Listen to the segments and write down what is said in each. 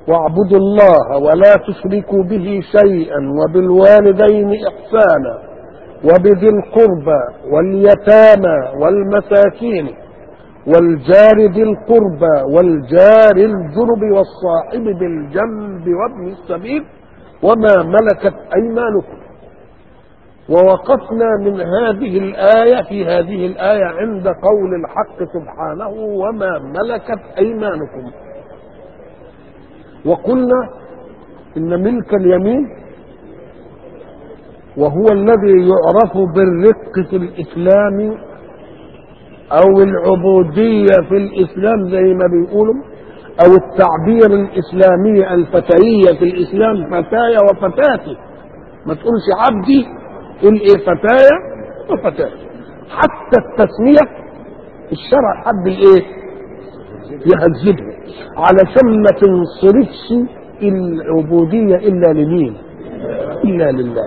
واعبدوا الله ولا تشركوا به شيئا وبالوالدين إحسانا وبذي القربى واليتامى والمساكين والجار ذي القربى والجار الجنب والصاحب بالجنب وابن السبيل وما ملكت أيمانكم ووقفنا من هذه الآية في هذه الآية عند قول الحق سبحانه وما ملكت أيمانكم وقلنا إن ملك اليمين وهو الذي يعرف بالرق في الإسلام أو العبودية في الإسلام زي ما بيقولوا أو التعبير الإسلامي الفتيية في الإسلام فتايا وفتاتي ما تقولش عبدي قل إيه فتايا وفتاتي حتى التسمية الشرع حب الإيه؟ يهذبها علشان ما تنصرفش العبودية إلا لمين؟ إلا لله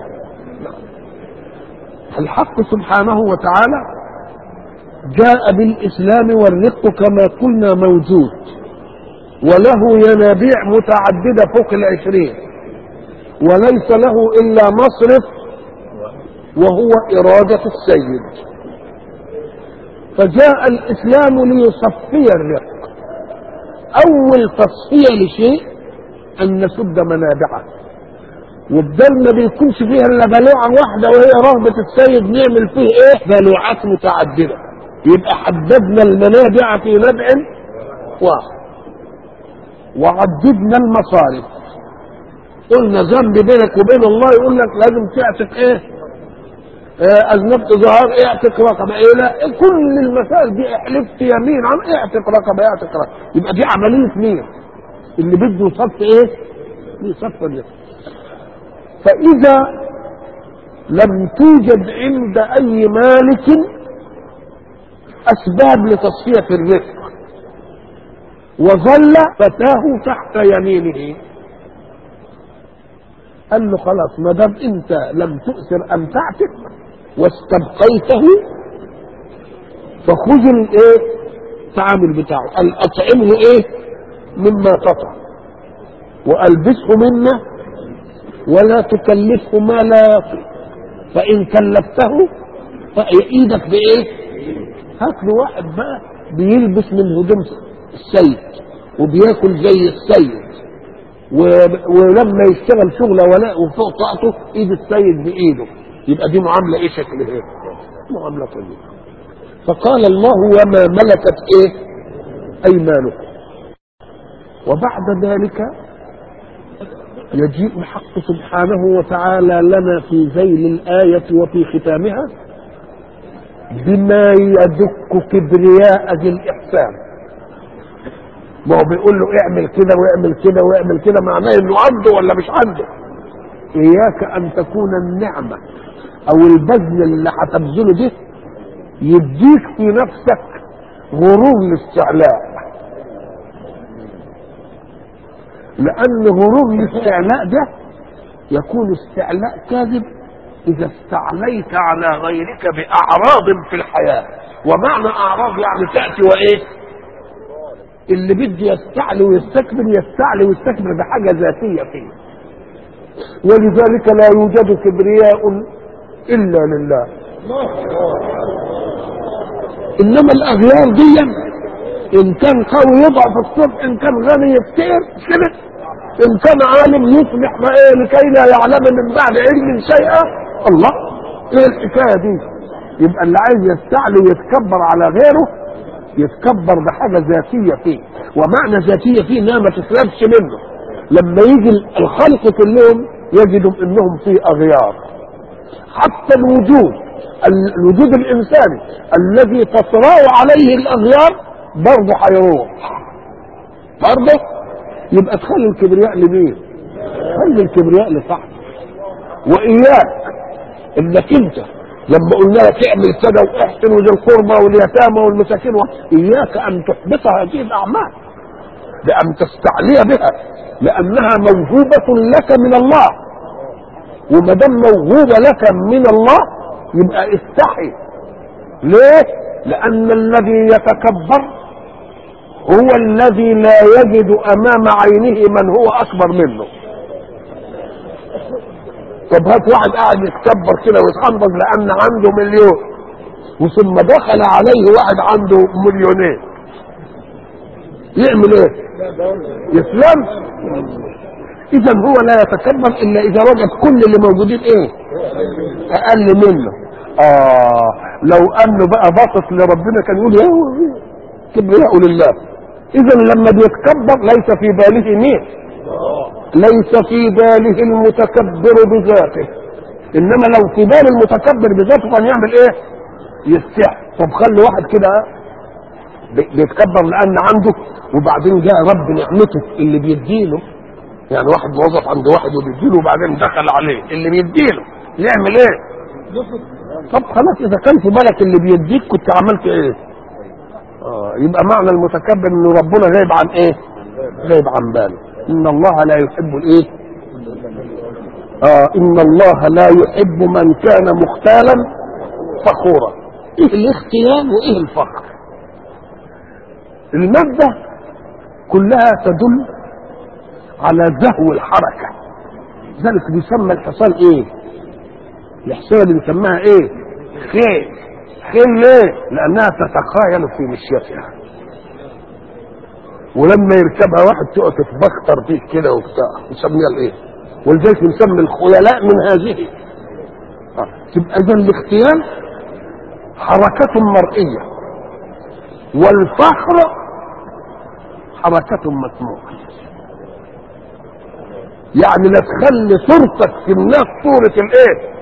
الحق سبحانه وتعالى جاء بالإسلام والرق كما قلنا موجود وله ينابيع متعددة فوق العشرين وليس له إلا مصرف وهو إرادة السيد فجاء الإسلام ليصفي الرق أول تصفية لشيء أن نسد منابعه والدم ما بيكونش فيها إلا بلوعة واحدة وهي رغبة السيد نعمل فيه إيه؟ بلوعات متعددة يبقى حددنا المنابع في نبع واحد وعددنا المصارف قلنا ذنب بينك وبين الله يقول لك لازم تعتق ايه آه، اذنبت ظهر اعتق رقبه ايه لا كل المسائل دي حلفت يمين عن اعتق رقبه اعتق رقبه يبقى دي عمليه مين اللي بده يصف ايه يصف الرزق فاذا لم توجد عند اي مالك اسباب لتصفيه الرزق وظل فتاه تحت يمينه قال له خلاص ما دام انت لم تؤثر امتعتك واستبقيته فخذ الايه التعامل بتاعه قال اطعمه ايه مما تطعم والبسه مما ولا تكلفه ما لا يطيق فان كلفته فايدك بايه هات له واحد بقى بيلبس من هدوم السيد وبياكل زي السيد و- ولما يشتغل شغله ولاء وفوق طاقته ايد السيد بايده يبقى دي معامله ايه شكلها معامله طيبه فقال الله وما ملكت ايه ايمانكم وبعد ذلك يجيء الحق سبحانه وتعالى لنا في ذيل الآية وفي ختامها بما يدك كبرياء ذي الإحسان ما هو بيقول له اعمل كده واعمل كده واعمل كده معناه انه عنده ولا مش عنده اياك ان تكون النعمه او البذل اللي هتبذله ده يديك في نفسك غرور الاستعلاء لان غرور الاستعلاء ده يكون استعلاء كاذب اذا استعليت على غيرك باعراض في الحياه ومعنى اعراض يعني تاتي وايه اللي بده يستعلي ويستكبر يستعلي ويستكبر بحاجه ذاتيه فيه ولذلك لا يوجد كبرياء الا لله انما الاغيار دي ان كان قوي يضعف الصبح ان كان غني يفتقر كده ان كان عالم يصبح ما ايه لكي لا يعلم من بعد علم شيئا الله ايه الحكايه دي يبقى اللي عايز يستعلي ويتكبر على غيره يتكبر بحاجه ذاتيه فيه ومعنى ذاتيه فيه انها ما تسلبش منه لما يجي الخلق كلهم يجدوا انهم في اغيار حتى الوجود الوجود الانساني الذي تطرا عليه الاغيار برضه هيروح برضه يبقى تخلي الكبرياء لمين؟ خلي الكبرياء لصاحبه واياك انك انت لما قلنا لك اعمل كذا واحسن وذي القربى واليتامى والمساكين اياك ان تحبط هذه الاعمال بان تستعلي بها لانها موهوبه لك من الله وما دام موهوبه لك من الله يبقى استحي ليه؟ لان الذي يتكبر هو الذي لا يجد امام عينه من هو اكبر منه طب هات واحد قاعد يتكبر كده ويتحنبط لان عنده مليون وثم دخل عليه واحد عنده مليونين يعمل ايه يسلم اذا هو لا يتكبر الا اذا وجد كل اللي موجودين ايه اقل منه اه لو انه بقى باصص لربنا كان يقول يا كبرياء لله اذا لما بيتكبر ليس في باله مين ليس في باله المتكبر بذاته انما لو في بال المتكبر بذاته كان يعمل ايه يستحي طب خلي واحد كده بيتكبر لان عنده وبعدين جاء رب نعمته اللي بيديله يعني واحد موظف عند واحد وبيديله وبعدين دخل عليه اللي بيديله يعمل ايه طب خلاص اذا كان في بالك اللي بيديك كنت عملت ايه آه يبقى معنى المتكبر ان ربنا غايب عن ايه غايب عن باله ان الله لا يحب الايه آه ان الله لا يحب من كان مختالا فخورا ايه الاختيال وايه الفخر المادة كلها تدل على زهو الحركة ذلك بيسمى الحصان ايه الحصان اللي بيسماها ايه خيل خيل ليه لانها تتخايل في مشيتها ولما يركبها واحد تقعد تتبختر فيه كده وبتاع يسميها الايه ولذلك نسمي الخيلاء من هذه آه. تبقى اذا الاختيال حركة مرئية والفخر حركة مسموعة يعني لا تخلي صورتك في الناس صورة الايه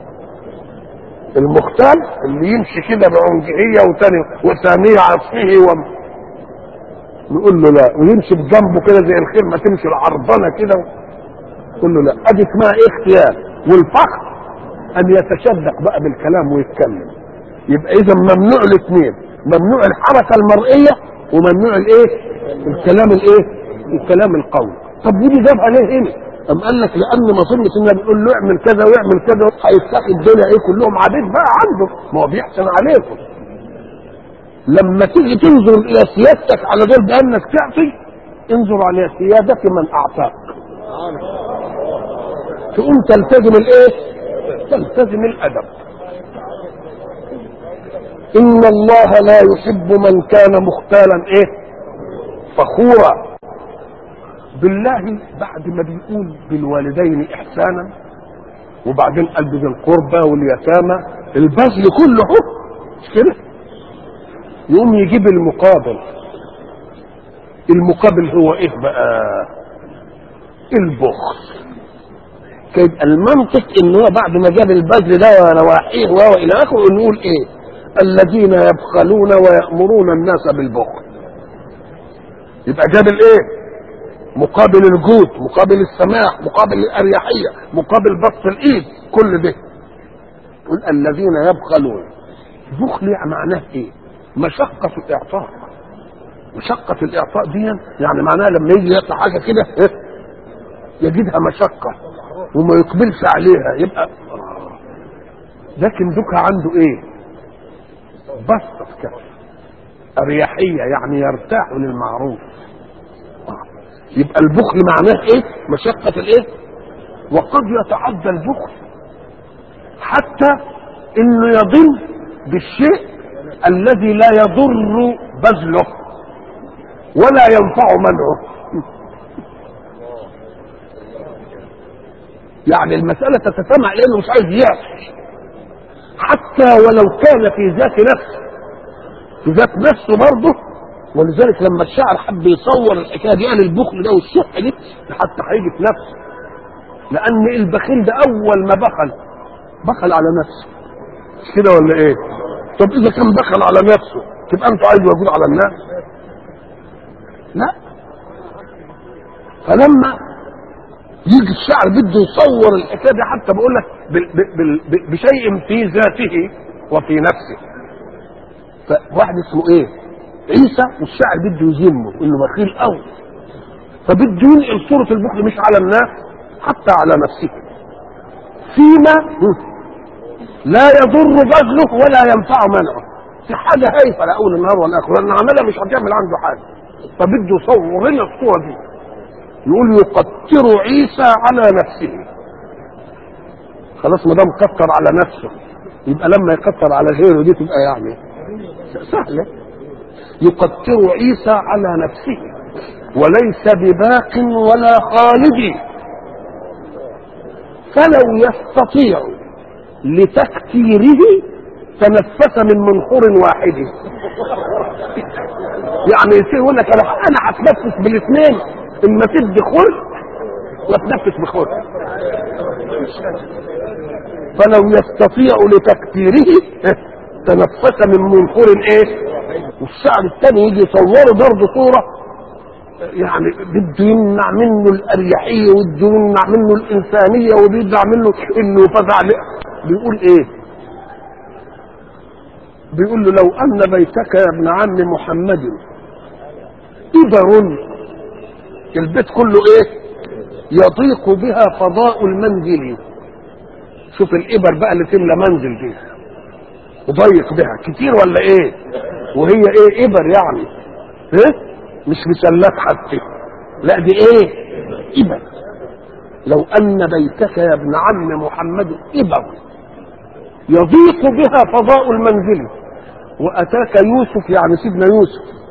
المختال اللي يمشي كده بعنجهية وتاني وثانية عصفه و... نقول له لا ويمشي بجنبه كده زي الخير ما تمشي العرضنة كده نقول له لا ادي اسمها ايه اختيار والفخر ان يتشدق بقى بالكلام ويتكلم يبقى اذا ممنوع الاثنين ممنوع الحركة المرئية وممنوع الايه الكلام الايه الكلام القوي طب ودي جابها ليه هنا أم قال لك لأن ما ظنش إنه بيقول له اعمل كذا واعمل كذا هيفتح الدنيا إيه كلهم عبيد بقى عنده ما هو بيحسن عليكم لما تيجي تنظر إلى سيادتك على دول بأنك تعطي انظر على سيادة من أعطاك تقوم تلتزم الإيه؟ تلتزم الأدب إن الله لا يحب من كان مختالا إيه؟ فخورا بالله بعد ما بيقول بالوالدين احسانا وبعدين قال بذي القربى واليتامى البذل كله هو مش كده يقوم يجيب المقابل المقابل هو ايه بقى البخل كيبقى المنطق ان هو بعد ما جاب البذل ده ونواحيه وهو الى اخره نقول ايه الذين يبخلون ويامرون الناس بالبخل يبقى جاب الايه مقابل الجود مقابل السماح مقابل الاريحيه مقابل بسط الايد كل ده يقول الذين يبخلون بخل معناه ايه مشقه الاعطاء مشقه الاعطاء دي يعني معناها لما يجي يطلع حاجه كده إيه؟ يجدها مشقه وما يقبلش عليها يبقى لكن ذكى عنده ايه بسط كده اريحيه يعني يرتاح للمعروف يبقى البخل معناه ايه مشقة الايه وقد يتعدى البخل حتى انه يضل بالشيء الذي لا يضر بذله ولا ينفع منعه يعني المسألة تتسمع لأنه مش عايز يعصي حتى ولو كان في ذات نفسه في ذات نفسه برضه ولذلك لما الشاعر حب يصور الحكايه دي قال البخل ده والشح دي حتى هيجي في نفسه لان البخيل ده اول ما بخل بخل على نفسه مش كده ولا ايه؟ طب اذا كان بخل على نفسه تبقى انتوا عايز موجود على الناس؟ لا فلما يجي الشاعر بده يصور الحكايه دي حتى بقول لك بشيء في ذاته وفي نفسه فواحد اسمه ايه؟ عيسى والشاعر بده يذمه انه بخيل قوي فبده ينقل صورة البخل مش على الناس حتى على نفسه فيما لا يضر بذله ولا ينفع منعه في حاجة هايفة لا أول النهار ولا آخر لأن عملها مش هتعمل عنده حاجة فبده يصور لنا الصورة دي يقول يقتر عيسى على نفسه خلاص ما دام قتر على نفسه يبقى لما يقتر على غيره دي تبقى يعني سهلة يقتر عيسى على نفسه وليس بباق ولا خالد فلو يستطيع لتكتيره تنفس من منخور واحد يعني يصير يقول لك انا انا هتنفس بالاثنين اما تدي خلق وتنفس بخلق فلو يستطيع لتكتيره تنفس من منخور ايه والشعر الثاني يجي يصوره برضه صوره يعني بده يمنع منه الاريحيه وبده يمنع منه الانسانيه وبيمنع منه انه فزع بيقول ايه بيقول له لو ان بيتك يا ابن عم محمد ابر البيت كله ايه يضيق بها فضاء المنزل شوف الابر بقى اللي تملى منزل دي وضيق بها كتير ولا ايه وهي ايه ابر يعني ايه مش مسلات حتى لا دي ايه ابر لو ان بيتك يا ابن عم محمد ابر يضيق بها فضاء المنزل واتاك يوسف يعني سيدنا يوسف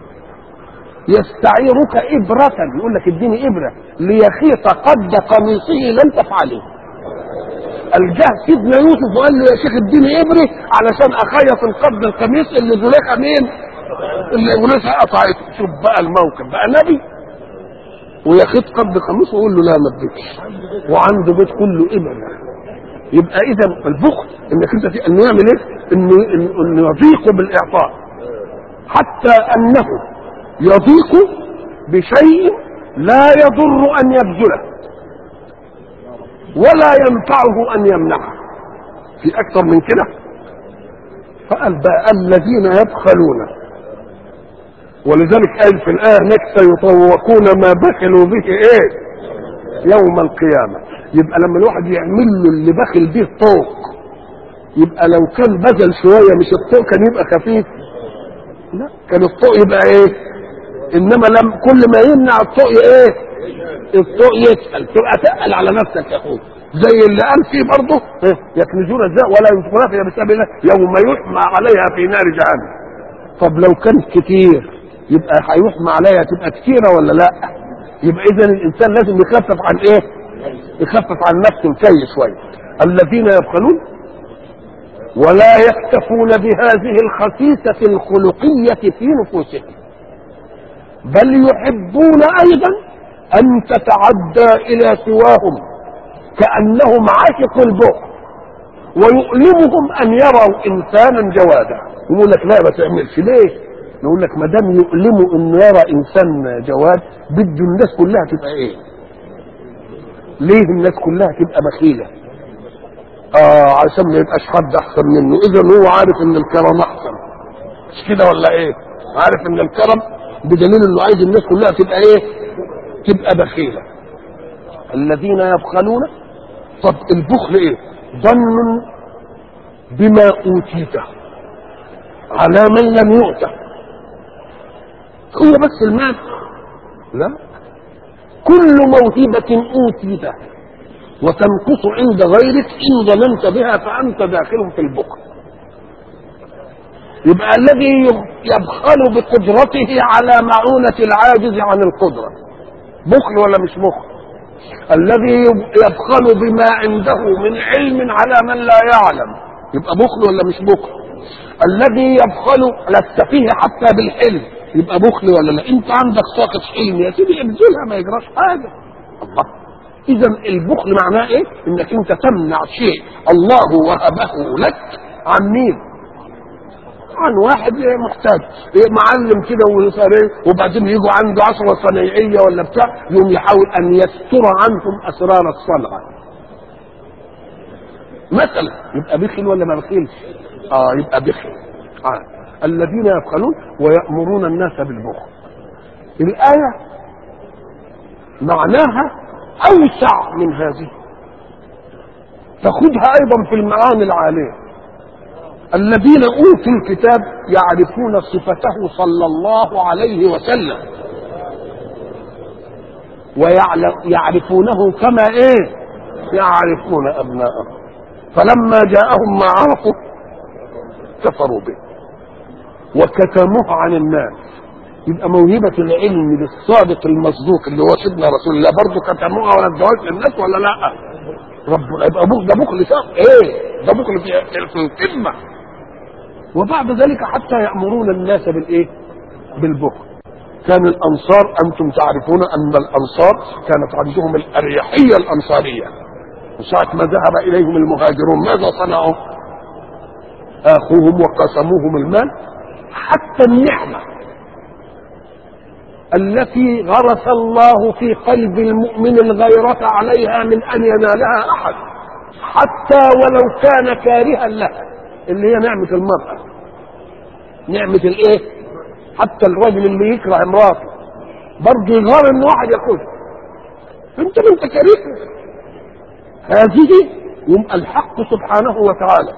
يستعيرك إبرة يقول لك اديني إبرة ليخيط قد قميصه لن تفعله الجه سيدنا يوسف وقال له يا شيخ اديني إبرة علشان أخيط القبض القميص اللي زليخة مين اللي زليخة قطعته شوف بقى الموقف بقى نبي ويخيط قبض قميصه ويقول له لا ما اديكش وعنده بيت كله إبرة يبقى إذا البخل إنك أنت إنه يعمل إيه؟ إنه إنه يضيق بالإعطاء حتى أنه يضيق بشيء لا يضر ان يبذله ولا ينفعه ان يمنعه في اكثر من كده فقال بقى الذين يبخلون ولذلك قال في الايه هناك سيطوقون ما بخلوا به ايه يوم القيامه يبقى لما الواحد يعمل له اللي بخل به طوق يبقى لو كان بذل شويه مش الطوق كان يبقى خفيف لا كان الطوق يبقى ايه انما لم كل ما يمنع الطوق ايه الطوق يسأل تبقى تقل على نفسك يا اخوي زي اللي قال فيه برضه يكنزون الزاء ولا ينفقون فيها بسبب الله يوم يحمى عليها في نار جهنم طب لو كان كتير يبقى هيحمى عليها تبقى كتيرة ولا لا يبقى اذا الانسان لازم يخفف عن ايه يخفف عن نفسه الكي شوية الذين يبخلون ولا يكتفون بهذه الخسيسة الخلقية في نفوسهم بل يحبون ايضا ان تتعدى الى سواهم كانهم عاشقوا البخل ويؤلمهم ان يروا انسانا جوادا يقول لك لا ما تعملش ليه نقول لك ما دام يؤلموا انه يرى انسان جواد بده الناس كلها تبقى ايه ليه الناس كلها تبقى بخيله اه عشان ما يبقاش حد احسن منه اذا هو عارف ان الكرم احسن مش كده ولا ايه عارف ان الكرم بدليل انه عايز الناس كلها تبقى ايه تبقى بخيلة الذين يبخلون طب البخل ايه ظن بما اوتيته على من لم يؤته هو بس المال لا كل موهبة اوتيته وتنقص عند غيرك ان ظننت بها فانت داخل في البخل يبقى الذي يبخل بقدرته على معونة العاجز عن القدرة بخل ولا مش بخل الذي يبخل بما عنده من علم على من لا يعلم يبقى بخل ولا مش بخل الذي يبخل على السفيه حتى بالحلم يبقى بخل ولا لا انت عندك طاقة حلم يا سيدي ابذلها ما يجراش حاجة الله اذا البخل معناه ايه انك انت تمنع شيء الله وهبه لك عن مين عن واحد محتاج معلم كده وبعدين يجوا عنده عصره صنايعيه ولا بتاع يقوم يحاول ان يستر عنهم اسرار الصنعه مثلا يبقى بخل ولا ما بخلش اه يبقى بخل آه. الذين يبخلون ويأمرون الناس بالبخل الآية معناها أوسع من هذه تاخدها أيضا في المعاني العالية الذين اوتوا الكتاب يعرفون صفته صلى الله عليه وسلم ويعرفونه كما ايه يعرفون ابناءهم فلما جاءهم ما عرفوا كفروا به وكتموه عن الناس يبقى موهبة العلم للصادق المصدوق اللي هو سيدنا رسول الله برضه كتموها ولا ادوهاش للناس ولا لا؟ ربنا يبقى بخل ده بخل شر ايه؟ ده بخل في في القمة وبعد ذلك حتى يأمرون الناس بالايه؟ بالبخل كان الانصار انتم تعرفون ان الانصار كانت عندهم الاريحيه الانصاريه وساعه ما ذهب اليهم المهاجرون ماذا صنعوا؟ اخوهم وقسموهم المال حتى النعمه التي غرس الله في قلب المؤمن الغيرة عليها من أن ينالها أحد حتى ولو كان كارها لها اللي هي نعمة المرأة نعمة الإيه؟ حتى الرجل اللي يكره امراته برضه يغار ان واحد ياكل انت انت كريم هذه يبقى الحق سبحانه وتعالى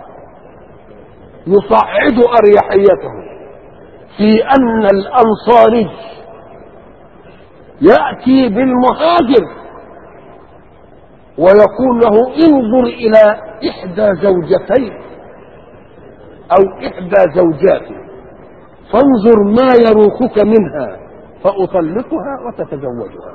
يصعد اريحيته في ان الانصاري ياتي بالمهاجر ويقول له انظر الى احدى زوجتين او احدى زوجاتي فانظر ما يروقك منها فأطلقها وتتزوجها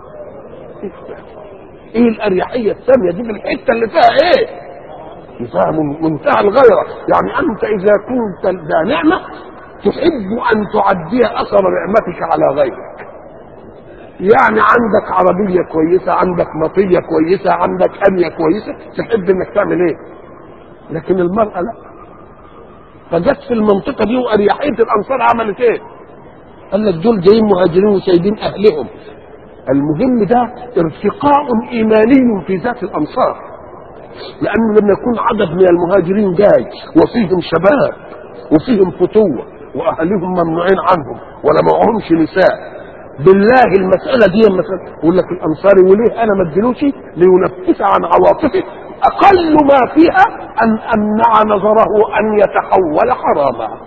ايه الاريحيه الساميه دي في الحته اللي فيها ايه فيها منتهى الغيره يعني انت اذا كنت ذا نعمه تحب ان تعدي اثر نعمتك على غيرك يعني عندك عربيه كويسه عندك مطيه كويسه عندك انيه كويسه تحب انك تعمل ايه لكن المراه لا فجت في المنطقه دي واريحيه الانصار عملت ايه؟ قال لك دول جايين مهاجرين وسايبين اهلهم. المهم ده ارتقاء ايماني في ذات الانصار. لانه لما يكون عدد من المهاجرين جاي وفيهم شباب وفيهم فتوه واهلهم ممنوعين عنهم ولا معهمش نساء بالله المسألة دي مسألة يقول لك الأنصاري وليه أنا ما اديلوش لينفس عن عواطفه أقل ما فيها أن أمنع نظره أن يتحول حراما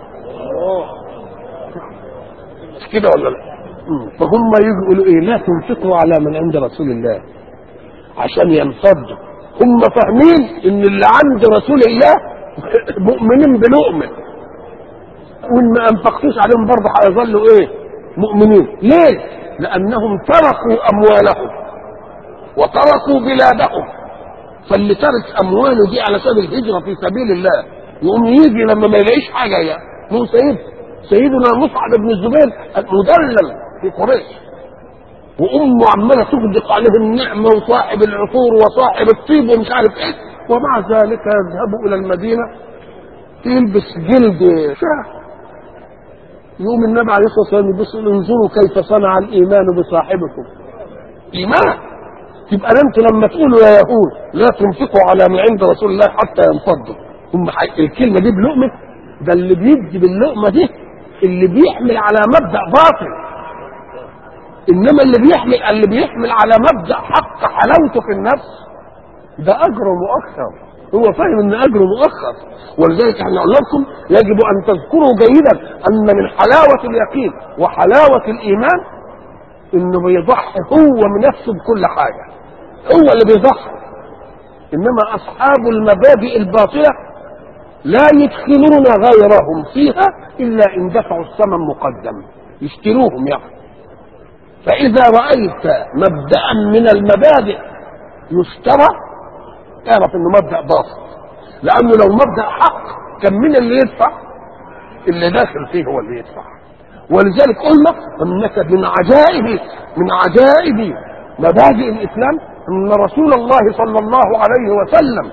مش كده ولا لا فهم يقولوا إيه لا تنفقوا على من عند رسول الله عشان ينفضوا هم فاهمين ان اللي عند رسول الله مؤمنين بلؤمن وان ما انفقتوش عليهم برضه هيظلوا ايه مؤمنين ليه لانهم تركوا اموالهم وتركوا بلادهم فاللي ترك امواله دي على سبيل الهجره في سبيل الله يقوم يجي لما ما يلاقيش حاجه يعني هو سيد سيدنا مصعب بن الزبير المدلل في قريش وامه عماله تغدق عليه النعمه وصاحب العطور وصاحب الطيب ومش عارف ايه ومع ذلك يذهب الى المدينه يلبس جلد شاه يقوم النبي عليه الصلاه والسلام يبص انظروا كيف صنع الايمان بصاحبكم ايمان يبقى انتوا لما تقولوا يا يهود لا تنفقوا على ما عند رسول الله حتى ينفضوا هم الكلمه دي بلقمه ده اللي بيدي باللقمه دي اللي بيحمل على مبدا باطل انما اللي بيحمل اللي بيحمل على مبدا حق حلاوته في النفس ده اجره مؤخر هو فاهم ان اجره مؤخر ولذلك احنا قلنا لكم يجب ان تذكروا جيدا ان من حلاوه اليقين وحلاوه الايمان انه بيضحي هو بنفسه بكل حاجه هو اللي بيضحي انما اصحاب المبادئ الباطله لا يدخلون غيرهم فيها الا ان دفعوا الثمن مقدم يشتروهم يعني فاذا رايت مبدا من المبادئ يشترى اعرف انه مبدا باطل لانه لو مبدا حق كان من اللي يدفع اللي داخل فيه هو اللي يدفع ولذلك قلنا انك من عجائب من عجائب مبادئ الاسلام ان رسول الله صلى الله عليه وسلم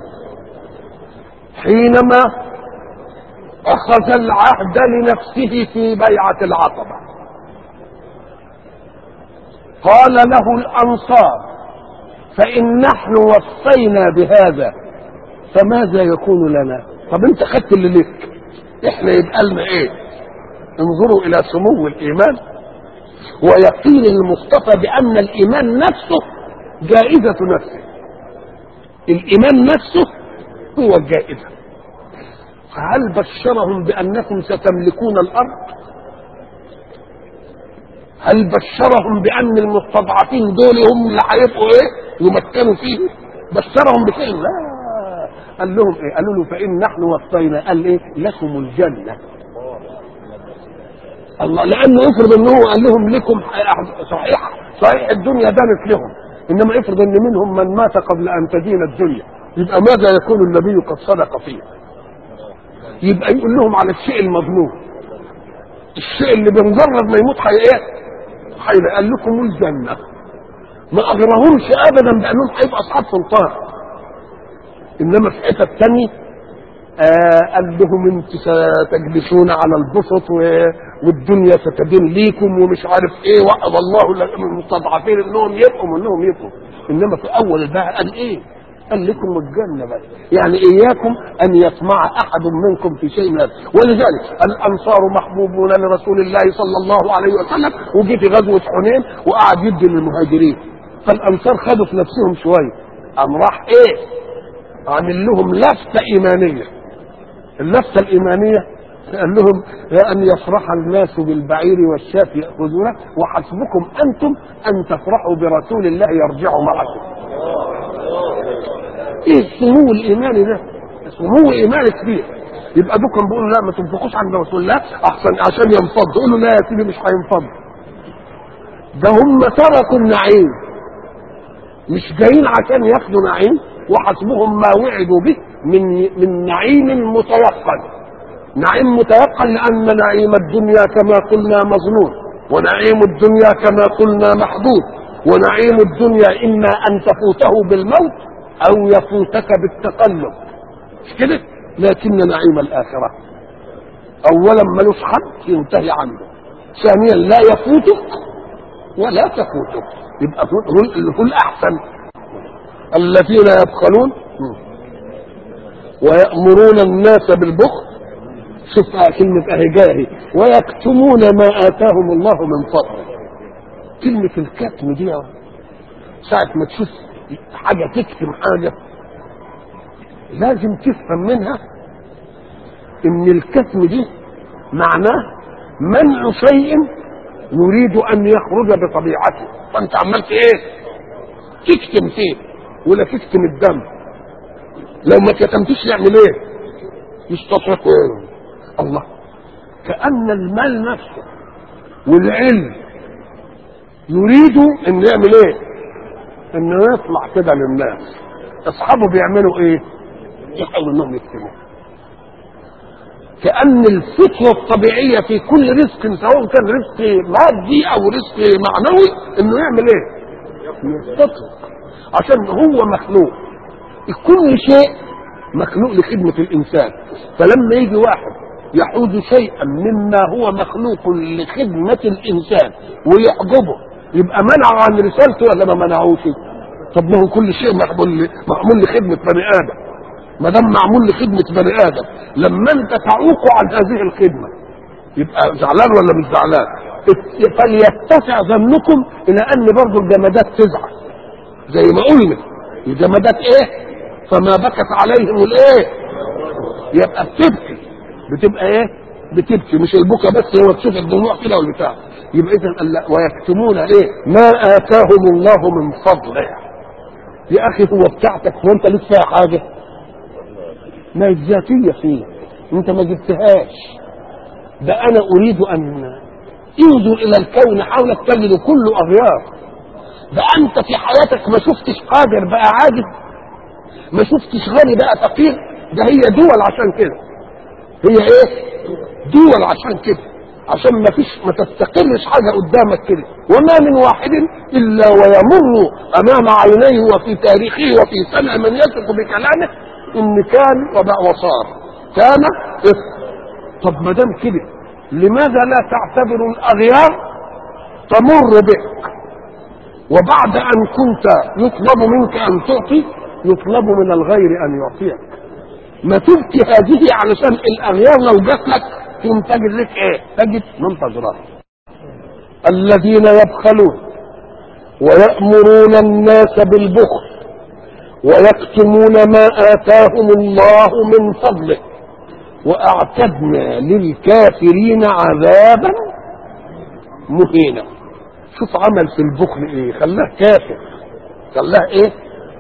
حينما اخذ العهد لنفسه في بيعه العقبه قال له الانصار فان نحن وصينا بهذا فماذا يكون لنا طب انت خدت اللي لك احنا يبقى لنا ايه انظروا الى سمو الايمان ويقين المصطفى بان الايمان نفسه جائزه نفسه الايمان نفسه هو الجائزه هل بشرهم بانكم ستملكون الارض هل بشرهم بان المستضعفين دول هم اللي هيبقوا ايه يمكنوا فيه بشرهم بشيء لا قال لهم ايه قالوا له فان نحن وصينا قال ايه لكم الجنه الله لانه افرض ان هو قال لهم لكم صحيح صحيح الدنيا دانت لهم انما افرض ان منهم من مات قبل ان تدين الدنيا يبقى ماذا يكون النبي قد صدق فيه يبقى يقول لهم على الشيء المظنون الشيء اللي بمجرد ما يموت حي ايه حي قال لكم الجنه ما اغرهمش ابدا بانهم هيبقوا اصحاب سلطان انما في حته ثانيه آه قال لهم انت ستجلسون على البسط والدنيا ستدين ليكم ومش عارف ايه وعد الله المستضعفين انهم يبقوا انهم يبقوا انما في اول الباء قال ايه؟ قال لكم الجنه بس يعني اياكم ان يطمع احد منكم في شيء من هذا ولذلك الانصار محبوبون لرسول الله صلى الله عليه وسلم وجي في غزوه حنين وقعد يدي للمهاجرين فالانصار خدوا في نفسهم شويه قام راح ايه؟ عامل لهم لفته ايمانيه اللفته الايمانيه قال لهم يا ان يفرح الناس بالبعير والشاة ياخذونه وحسبكم انتم ان تفرحوا برسول الله يرجع معكم ايه السمو الايماني ده سمو ايماني كبير يبقى دوكم بيقولوا لا ما تنفقوش عند رسول الله احسن عشان ينفض يقولوا لا يا سيدي مش هينفض ده هم تركوا النعيم مش جايين عشان ياخدوا نعيم وحسبهم ما وعدوا به من من نعيم متيقن نعيم متيقن لان نعيم الدنيا كما قلنا مظنون ونعيم الدنيا كما قلنا محدود ونعيم الدنيا اما ان تفوته بالموت او يفوتك بالتقلب مش كده لكن نعيم الاخره اولا ملوش حد ينتهي عنه ثانيا لا يفوتك ولا تفوتك يبقى هو الاحسن الذين يبخلون ويأمرون الناس بالبخل شوف كلمة أهي جاهي ويكتمون ما آتاهم الله من فضله كلمة الكتم دي ساعة ما تشوف حاجة تكتم حاجة لازم تفهم منها إن الكتم دي معناه منع شيء يريد أن يخرج بطبيعته فأنت عملت إيه؟ تكتم فيه ولا تكتم الدم لو ما كتمتش يعمل ايه يستصرخ ايه الله كأن المال نفسه والعلم يريدوا ان يعمل ايه انه يطلع كده للناس اصحابه بيعملوا ايه يحاولوا انهم يكتموا كأن الفطرة الطبيعية في كل رزق سواء كان رزق مادي أو رزق معنوي إنه يعمل إيه؟ يستطرق عشان هو مخلوق كل شيء مخلوق لخدمة الإنسان فلما يجي واحد يحوز شيئا مما هو مخلوق لخدمة الإنسان ويعجبه يبقى منع عن رسالته ولا ما منعوش؟ طب ما هو كل شيء معمول معمول لخدمة بني آدم ما دام معمول لخدمة بني آدم لما أنت تعوق عن هذه الخدمة يبقى زعلان ولا مش زعلان؟ فليتسع ظنكم إلى أن برضه الجمادات تزعل زي ما قلنا الجمادات ايه فما بكت عليهم الايه يبقى بتبكي بتبقى ايه بتبكي مش البكا بس هو تشوف الدموع كده والبتاع يبقى اذا ويكتمون ايه ما اتاهم الله من فضله يا اخي هو بتاعتك هو انت لسه فيها حاجه ما الذاتيه فيه انت ما جبتهاش ده انا اريد ان انظر الى الكون حولك تجد كله اغيار ده انت في حياتك ما شفتش قادر بقى عاجز ما شفتش غني بقى فقير ده هي دول عشان كده هي ايه دول عشان كده عشان ما فيش ما تستقرش حاجة قدامك كده وما من واحد إلا ويمر أمام عينيه وفي تاريخه وفي سمع من يثق بكلامه إن كان وبقى وصار كان إيه؟ طب ما دام كده لماذا لا تعتبر الأغيار تمر بك وبعد أن كنت يطلب منك أن تعطي يطلب من الغير أن يعطيك ما تبكي هذه علشان الأغيار لو جات لك تقوم تجد لك إيه؟ تجد منتظرات الذين يبخلون ويأمرون الناس بالبخل ويكتمون ما آتاهم الله من فضله واعتدنا للكافرين عذابا مهينا شوف عمل في البخل ايه خلاه كافر خلاه ايه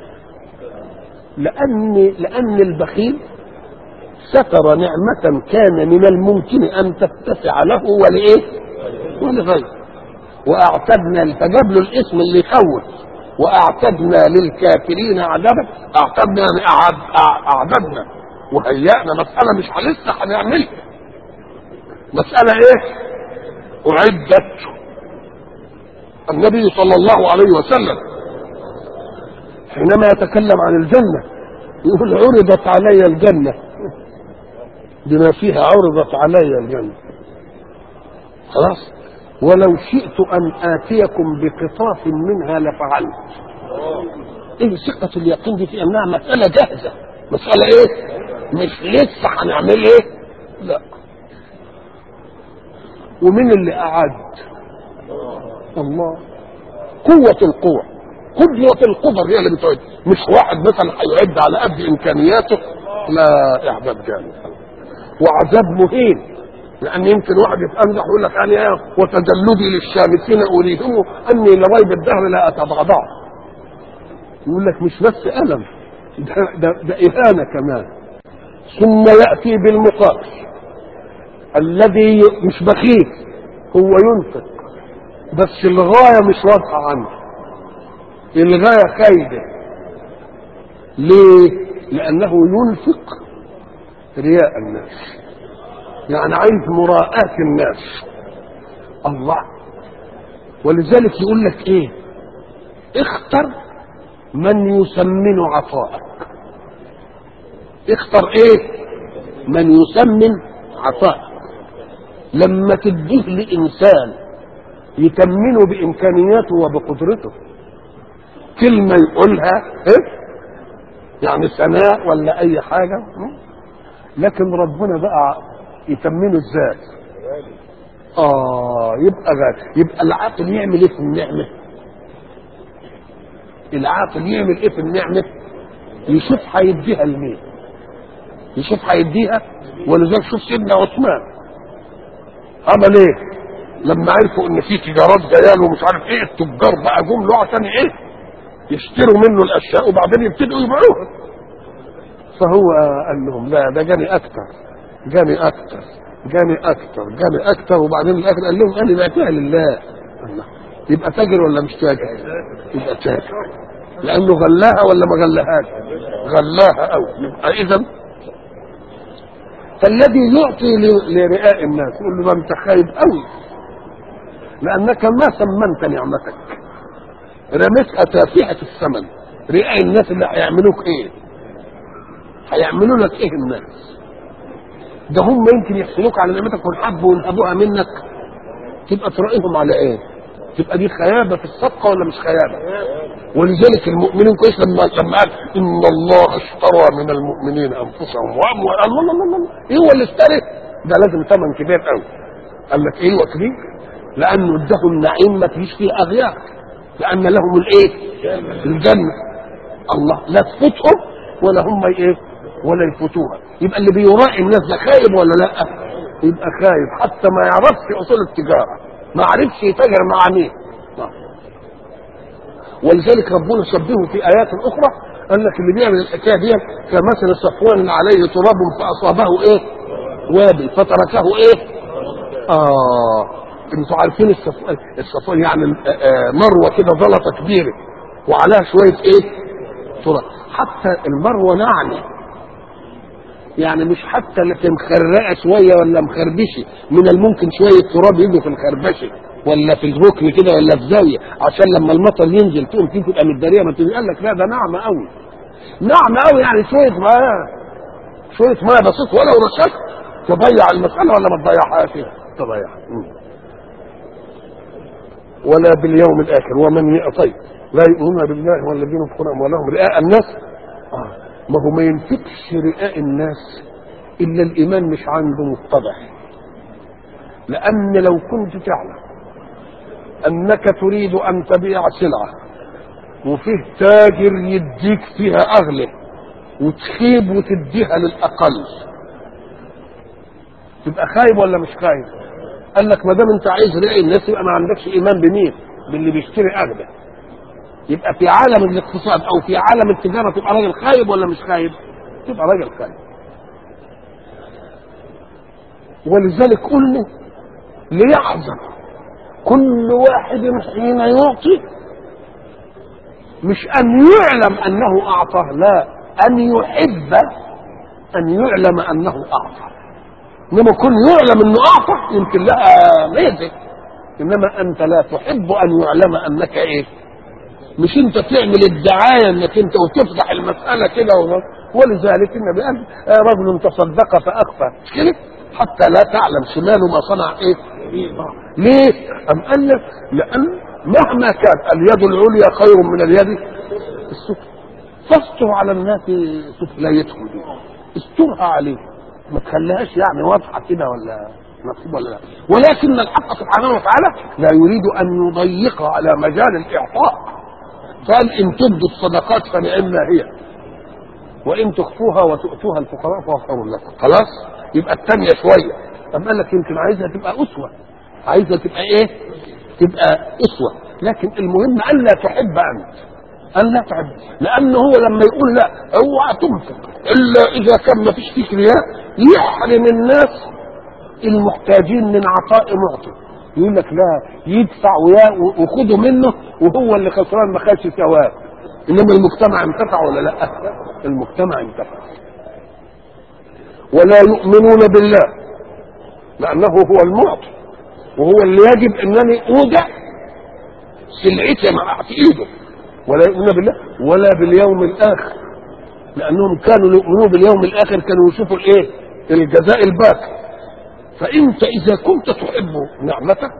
لان لان البخيل ستر نعمة كان من الممكن ان تتسع له ولايه ولغيره واعتدنا فجاب له الاسم اللي يخوف واعتدنا للكافرين عذابا اعتدنا يعني أعد اعددنا وهيأنا مسألة مش لسه هنعملها مسألة ايه اعدت النبي صلى الله عليه وسلم حينما يتكلم عن الجنة يقول عرضت علي الجنة بما فيها عرضت علي الجنة خلاص ولو شئت أن آتيكم بقطاف منها لفعلت إيه ثقة اليقين دي في أنها مسألة جاهزة مسألة إيه مش لسه هنعمل إيه لا ومين اللي أعد الله قوة القوة قدرة القدر هي اللي بتعد مش واحد مثلا هيعد على قد إمكانياته لا إعداد جامد وعذاب مهين لان يمكن واحد يتامزح ويقول لك انا إيه وتجلدي للشامتين اريهم اني لريب الدهر لا اتبعضع يقول لك مش بس الم ده, ده, ده اهانه كمان ثم ياتي بالمقابل الذي ي- مش بخيل هو ينفق بس الغايه مش واضحه عنه الغايه خايبه ليه؟ لانه ينفق رياء الناس يعني عايز مراءاة الناس الله ولذلك يقول لك ايه اختر من يسمن عطاءك اختر ايه من يسمن عطاءك لما تديه لانسان يتمنه بامكانياته وبقدرته كلمه يقولها ايه يعني ثناء ولا اي حاجه م? لكن ربنا بقى يتمنه ازاي اه يبقى غالي. يبقى العاقل يعمل ايه في النعمه العاقل يعمل ايه في النعمه يشوف هيديها لمين يشوف هيديها ولذلك شوف سيدنا عثمان عمل ايه لما عرفوا ان في تجارات جايه له ومش عارف ايه التجار بقى جم له عشان ايه يشتروا منه الاشياء وبعدين يبتدوا يبيعوها فهو قال لهم لا ده جاني اكتر جاني اكتر جاني اكتر جاني اكتر وبعدين الاخر قال لهم انا بعتها لله الله يبقى تاجر ولا مش تاجر يبقى تاجر لانه غلاها ولا ما غلاهاش غلاها قوي يبقى اذا فالذي يعطي ل- لرئاء الناس يقول له ما انت خايب قوي لانك ما ثمنت نعمتك رميتها تافهه الثمن رئاء الناس اللي هيعملوك ايه هيعملوا لك ايه الناس ده هم يمكن يحسنوك على نعمتك ويحبوا وينهبوها منك تبقى تراقيهم على ايه تبقى دي خيابه في الصدقه ولا مش خيابه ولذلك المؤمنين كويس لما لما قال ان الله اشترى من المؤمنين انفسهم واموالهم الله الله الله الله ايه هو اللي اشترى ده لازم ثمن كبير قوي قال لك ايه وكبير لانه ادهم نعيم ما فيش فيه اغيار لان لهم الايه الجنه الله لا تفوتهم ولا هم ايه ولا يفوتوها يبقى اللي بيراعي الناس ده خايب ولا لا يبقى خايب حتى ما يعرفش اصول التجاره ما عرفش يتاجر مع مين نعم. ولذلك ربنا شبهه في ايات اخرى قال لك اللي بيعمل الحكايه دي كمثل صفوان عليه تراب فاصابه ايه وادي فتركه ايه اه انتوا عارفين الصف- الصفوان يعني آه، آه، مروه كده زلطه كبيره وعليها شويه ايه تراب حتى المروه ناعمه يعني مش حتى اللي مخرقه شويه ولا مخربشه من الممكن شويه تراب يجوا في الخربشه ولا في الركن كده ولا في زاويه عشان لما المطر ينزل تقوم فيه تبقى متداريه ما تقول لك لا ده ناعمه قوي ناعمه قوي يعني شويه ميه شويه ميه بسيط ولو رشاك تضيع المساله ولا ما تضيعهاش تضيعها مم. ولا باليوم الاخر ومن يعطي لا يؤمنون بالله والذين ينفقون اموالهم رئاء الناس آه. ما هو ما ينفقش رئاء الناس الا الايمان مش عنده متضح لان لو كنت تعلم انك تريد ان تبيع سلعه وفيه تاجر يديك فيها اغلى وتخيب وتديها للاقل تبقى خايب ولا مش خايب قال لك ما دام انت عايز رأي الناس يبقى ما عندكش ايمان بمين باللي بيشتري اغلى يبقى في عالم الاقتصاد او في عالم التجاره تبقى راجل خايب ولا مش خايب تبقى راجل خايب ولذلك قلنا ليحذر كل واحد حين يعطي مش ان يعلم انه اعطى لا ان يحب ان يعلم انه اعطى انما كن يعلم انه اعطى يمكن لها ميزه انما انت لا تحب ان يعلم انك ايه مش انت تعمل الدعايه انك انت وتفتح المساله كده ولذلك النبي قال رجل تصدق فاخفى مش كده حتى لا تعلم شماله ما صنع ايه ليه ام قال لك لان مهما كان اليد العليا خير من اليد السفلى فاستر على الناس سفليتهم دي استرها عليه ما تخليهاش يعني واضحه كده ولا مكتوب ولا لا ولكن الحق سبحانه وتعالى لا يريد ان يضيق على مجال الاعطاء قال ان تبدوا الصدقات فنعم هي وان تخفوها وتؤتوها الفقراء فهو خير لكم خلاص يبقى الثانيه شويه طب قال لك يمكن عايزها تبقى اسوه عايزها تبقى ايه تبقى اسوه لكن المهم الا تحب انت الا تحب لانه هو لما يقول لا اوعى تنفق الا اذا كان ما فيش فيك رياء يحرم الناس المحتاجين من عطاء معطي يقول لك لا يدفع وخده منه وهو اللي خسران ما خدش ثواب انما المجتمع انتفع ولا لا المجتمع انتفع ولا يؤمنون بالله لانه هو المعطي وهو اللي يجب انني اودع سلعتي مع في ايده ولا يؤمنون بالله ولا باليوم الاخر لانهم كانوا يؤمنون باليوم الاخر كانوا يشوفوا الايه الجزاء الباقي فانت اذا كنت تحب نعمتك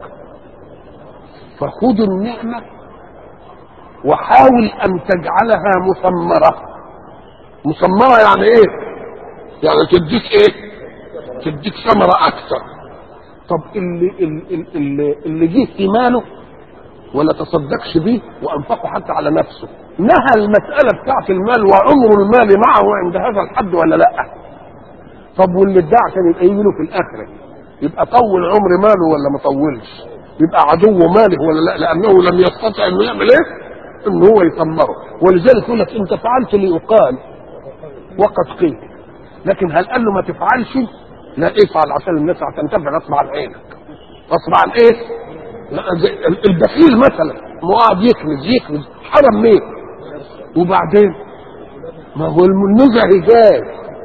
فخذ النعمه وحاول ان تجعلها مثمره مثمره يعني ايه يعني تديك ايه تديك ثمره اكثر طب اللي اللي اللي, اللي جه في ماله ولا تصدقش به وانفقه حتى على نفسه نهى المساله بتاعت المال وعمر المال معه عند هذا الحد ولا لا طب واللي ادعى عشان يبقى يجي له في الاخره يبقى طول عمر ماله ولا ما طولش يبقى عدو ماله ولا لا لانه لم يستطع انه يعمل ايه ان هو يثمره ولذلك يقول لك انت فعلت ليقال وقد قيل لكن هل قال له ما تفعلش لا افعل عشان الناس هتنتفع غصب عن عينك غصب عن ايه لا البخيل مثلا ما قاعد يكنز يكنز حرم مين وبعدين ما هو النزهي جاي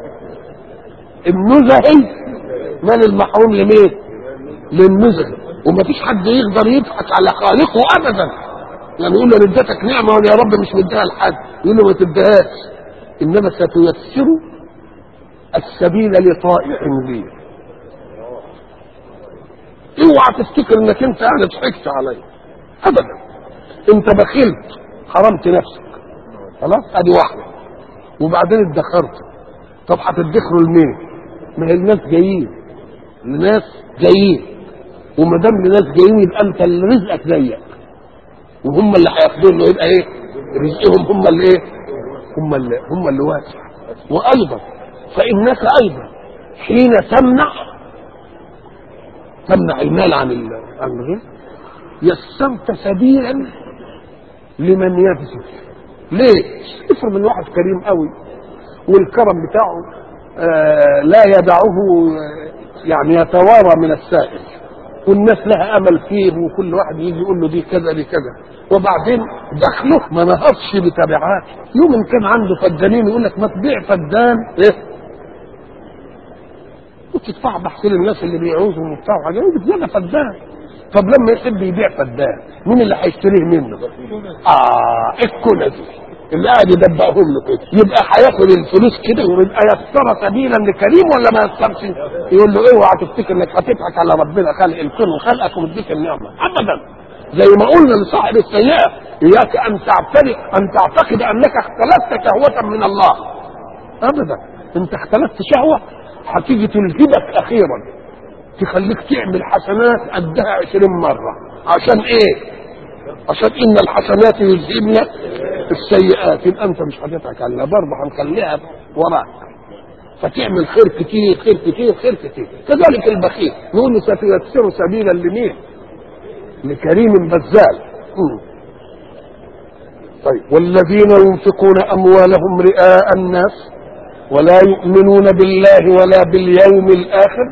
النزهي مال المحروم لمين للنزهي وما فيش حد يقدر يضحك على خالقه ابدا يعني يقول له اديتك نعمه وانا يا رب مش مديها لحد يقول له ما تديهاش انما ستيسر السبيل لطائع لي اوعى تفتكر انك انت يعني ضحكت علي ابدا انت بخلت حرمت نفسك خلاص ادي واحده وبعدين ادخرت طب هتدخروا لمين؟ ما هي الناس جايين الناس جايين وما دام الناس جايين يبقى انت اللي رزقك ضيق وهم اللي هياخدوه انه يبقى ايه؟ رزقهم هم اللي ايه؟ هم اللي هم اللي واسع وايضا فانك ايضا حين تمنع تمنع المال عن عن الغير يسرت سبيلا لمن يبذل ليه؟ افرض من واحد كريم قوي والكرم بتاعه آه لا يدعه يعني يتوارى من السائل والناس لها امل فيه وكل واحد يجي يقول له دي كذا دي كذا وبعدين دخله ما نهضش بتبعات يوم إن كان عنده فدانين يقول لك ما تبيع فدان ايه وتدفع بحث للناس اللي بيعوزهم وبتاع وحاجات بتجيب فدان طب لما يحب يبيع فدان مين اللي هيشتريه منه؟ اه الكنزي اللي قاعد يدبقهم له كده يبقى هياخد الفلوس كده ويبقى يسر سبيلا لكريم ولا ما يسرش؟ يقول له اوعى تفتكر انك هتضحك على ربنا خلق الكون وخلقك ومديك النعمه ابدا زي ما قلنا لصاحب السيئه اياك ان تعترف ان تعتقد انك اختلفت شهوه من الله ابدا انت اختلفت شهوه هتيجي تلهبك اخيرا تخليك تعمل حسنات قدها عشرين مرة عشان ايه عشان ان الحسنات يذهبن السيئات يبقى انت مش هتضحك عليها برضه هنخليها وراك فتعمل خير كتير خير كتير خير كتير كذلك البخيل نقول له سيسر سبيلا لمين لكريم بذال مم. طيب والذين ينفقون اموالهم رئاء الناس ولا يؤمنون بالله ولا باليوم الاخر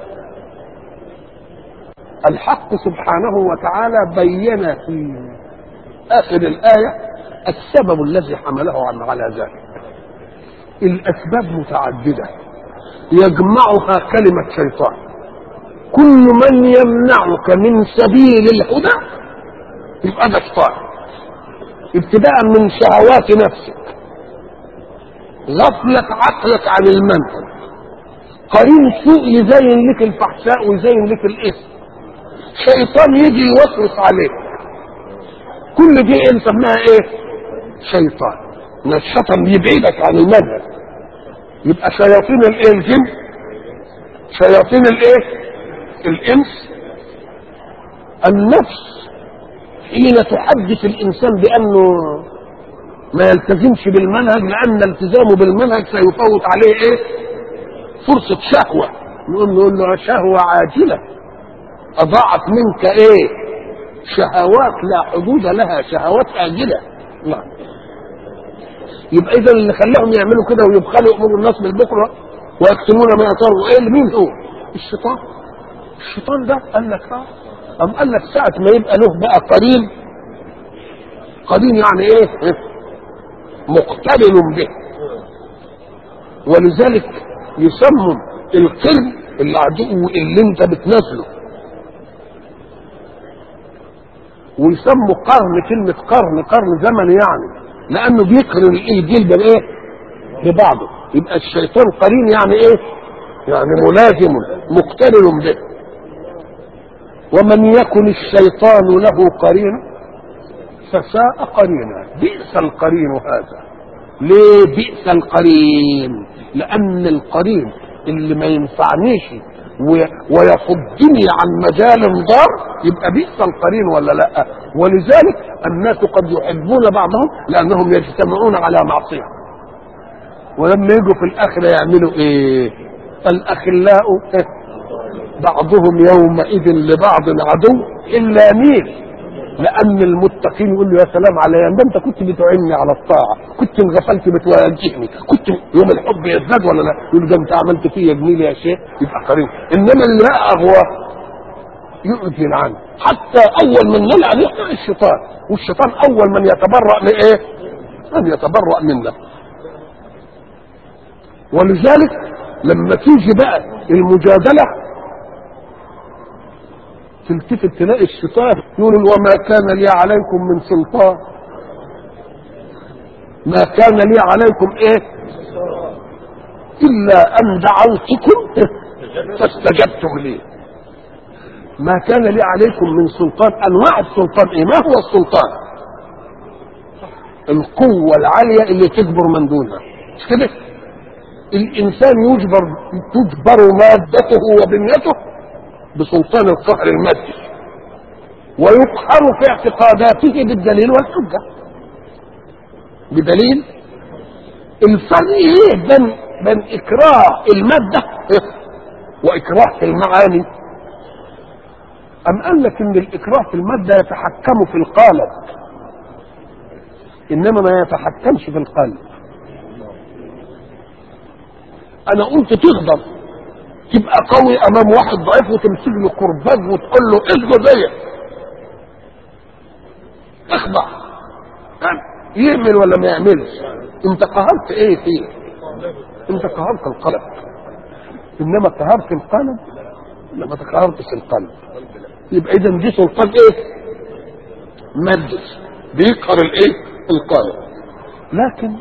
الحق سبحانه وتعالى بين في اخر الايه السبب الذي حمله عن على ذلك الاسباب متعدده يجمعها كلمه شيطان كل من يمنعك من سبيل الهدى يبقى ده شيطان ابتداء من شهوات نفسك غفلة عقلك عن المنهج قرين سوء يزين لك الفحشاء ويزين لك الاسم شيطان يجي يوسوس عليك كل دي نسميها ايه شيطان الشيطان بيبعدك عن المنهج يبقى شياطين الايه الجن شياطين الايه الانس النفس حين تحدث الانسان بانه ما يلتزمش بالمنهج لان التزامه بالمنهج سيفوت عليه ايه فرصة شهوة نقوم نقول له شهوة عاجلة أضاعت منك ايه شهوات لا حدود لها شهوات آجلة نعم يبقى إذا اللي خلاهم يعملوا كده ويبخلوا يأمروا الناس بالبكرة ويكتمون ما يطروا ايه مين هو؟ الشيطان الشيطان ده قال لك اه أم قال لك ساعة ما يبقى له بقى قرين قرين يعني ايه؟ مقترن به ولذلك يسموا القرن العدو اللي انت بتنازله ويسموا قرن كلمة قرن قرن زمن يعني لأنه بيقرن الجيل بإيه؟ ببعضه يبقى الشيطان قرين يعني إيه؟ يعني ملازم مقترن به ومن يكن الشيطان له قرين فساء قرينا بئس القرين هذا ليه بئس القرين لان القرين اللي ما ينفعنيش ويصدني عن مجال ضار يبقى بئس القرين ولا لا ولذلك الناس قد يحبون بعضهم لانهم يجتمعون على معصيه ولما يجوا في الاخره يعملوا ايه الاخلاء بعضهم يومئذ لبعض عدو الا مين لان المتقين يقول له يا سلام على ده انت كنت بتعني على الطاعه كنت انغفلت بتواجهني كنت يوم الحب يزداد ولا لا يقول ده انت عملت فيا جميل يا شيخ يبقى قريب انما اللي لا اغوى يؤذن عنه حتى اول من نلعن عليه الشيطان والشيطان اول من يتبرأ من ايه من يتبرأ منا ولذلك لما تيجي بقى المجادله تلتفت تلاقي الشيطان يقول وما كان لي عليكم من سلطان ما كان لي عليكم ايه الا ان دعوتكم فاستجبتم لي ما كان لي عليكم من سلطان انواع السلطان ايه ما هو السلطان القوة العالية اللي تجبر من دونها مش كده الانسان يجبر تجبر مادته وبنيته بسلطان القهر المادي ويقهر في اعتقاداته بالدليل والحجة بدليل الفرق ايه بين بين اكراه المادة واكراه في المعاني ام قال لك ان الاكراه في المادة يتحكم في القالب انما ما يتحكمش في القلب انا قلت تغضب تبقى قوي امام واحد ضعيف وتمسك له كرباج وتقول له اسجد زيك اخضع يعني يعمل ولا ما يعملش انت قهرت ايه فيه انت قهرت القلب انما قهرت القلب لا ما تقهرتش القلب يبقى اذا دي سلطان ايه مادي بيقهر الايه القلب لكن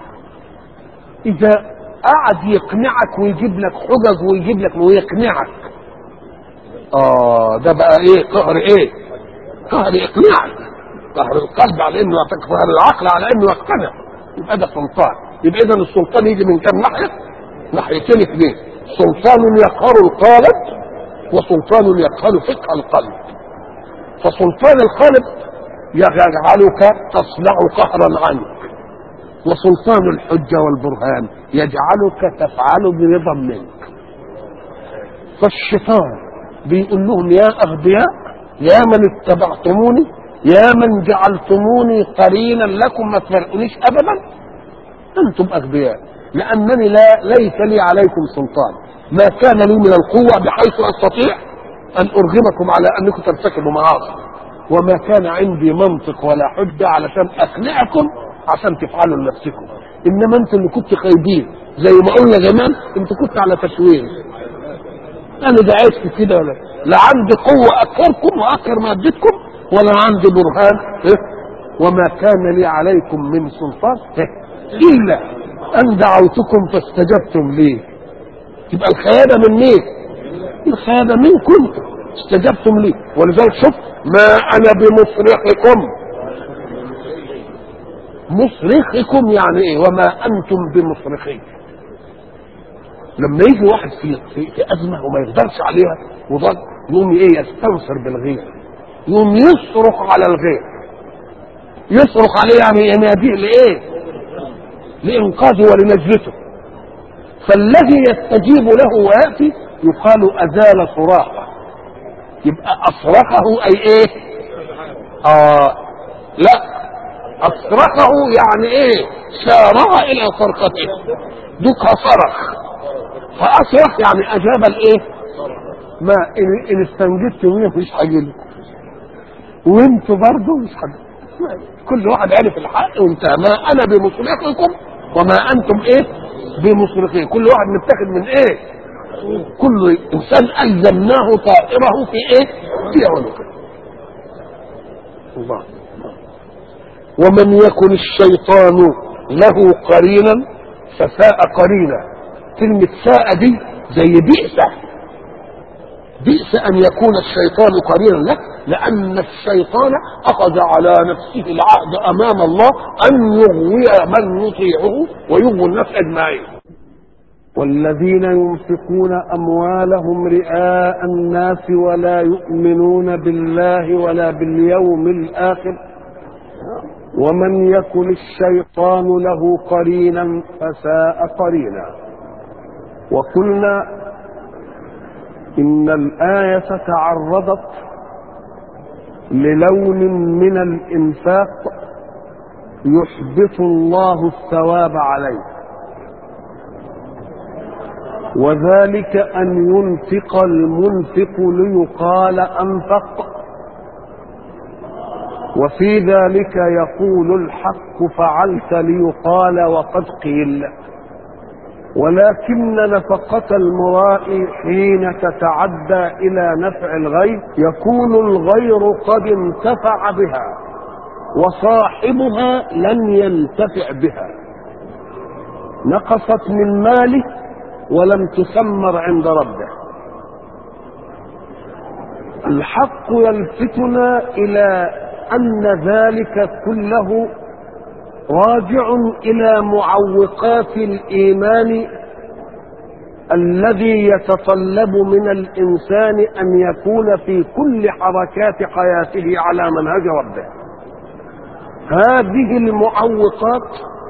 اذا قعد يقنعك ويجيب لك حجج ويجيب لك ويقنعك اه ده بقى ايه قهر ايه قهر اقناعك قهر القلب على انه يعطيك قهر العقل على انه يقتنع يبقى ده سلطان يبقى اذا السلطان يجي من كام ناحيه ناحيتين اثنين سلطان يقهر القالب وسلطان يقهر فقه القلب فسلطان القلب يجعلك تصنع قهرا عنك وسلطان الحجة والبرهان يجعلك تفعل برضا منك فالشيطان بيقول لهم يا أغبياء يا من اتبعتموني يا من جعلتموني قرينا لكم ما تفرقونيش أبدا أنتم أغبياء لأنني لا ليس لي عليكم سلطان ما كان لي من القوة بحيث أستطيع أن أرغمكم على أنكم ترتكبوا معاصي وما كان عندي منطق ولا حجة علشان أقنعكم عشان تفعلوا لنفسكم إنما أنتم اللي كنتوا خايبين زي ما قلنا زمان أنتوا كنتوا على تشويه أنا دعيت في كده ولا لا عندي قوة أكركم وأكر مادتكم ولا عندي برهان إيه؟ وما كان لي عليكم من سلطان إيه؟ إلا أن دعوتكم فاستجبتم لي تبقى الخيانة من مين؟ الخيانة منكم استجبتم لي ولذلك شوف ما أنا بمصرخكم مصرخكم يعني إيه وما أنتم بمصرخي لما يجي واحد في, في, في أزمة وما يقدرش عليها وضل يقوم إيه يستنصر بالغير يقوم يصرخ على الغير يصرخ عليه يعني يناديه لإيه؟ لإنقاذه ولنجلته فالذي يستجيب له ويأتي يقال أزال صراخه يبقى أصرخه أي إيه؟ آه لا أصرخه يعني إيه؟ سارع إلى صرخته دكها صرخ فأصرخ يعني أجاب الإيه؟ ما إن, إن استنجدت منه مش هجيلكم وانتوا برضه مش هجيلكم كل واحد عرف الحق وانتهى ما أنا بمصرخكم وما أنتم إيه؟ بمصرخين كل واحد متاخد من إيه؟ كل إنسان ألزمناه طائره في إيه؟ في عنقه الله ومن يكن الشيطان له قرينا فساء قرينا كلمة ساء دي زي بئس بئس أن يكون الشيطان قرينا له لأن الشيطان أخذ على نفسه العهد أمام الله أن يغوي من يطيعه ويغوي الناس أجمعين والذين ينفقون أموالهم رئاء الناس ولا يؤمنون بالله ولا باليوم الآخر ومن يكن الشيطان له قرينا فساء قرينا وقلنا إن الآية تعرضت للون من الإنفاق يحبط الله الثواب عليه وذلك أن ينفق المنفق ليقال أنفق وفي ذلك يقول الحق فعلت ليقال وقد قيل ولكن نفقة المراء حين تتعدى إلى نفع الغير يكون الغير قد انتفع بها وصاحبها لم ينتفع بها نقصت من ماله ولم تثمر عند ربه الحق يلفتنا إلى أن ذلك كله راجع الى معوقات الايمان الذي يتطلب من الانسان ان يكون في كل حركات حياته على منهج ربه هذه المعوقات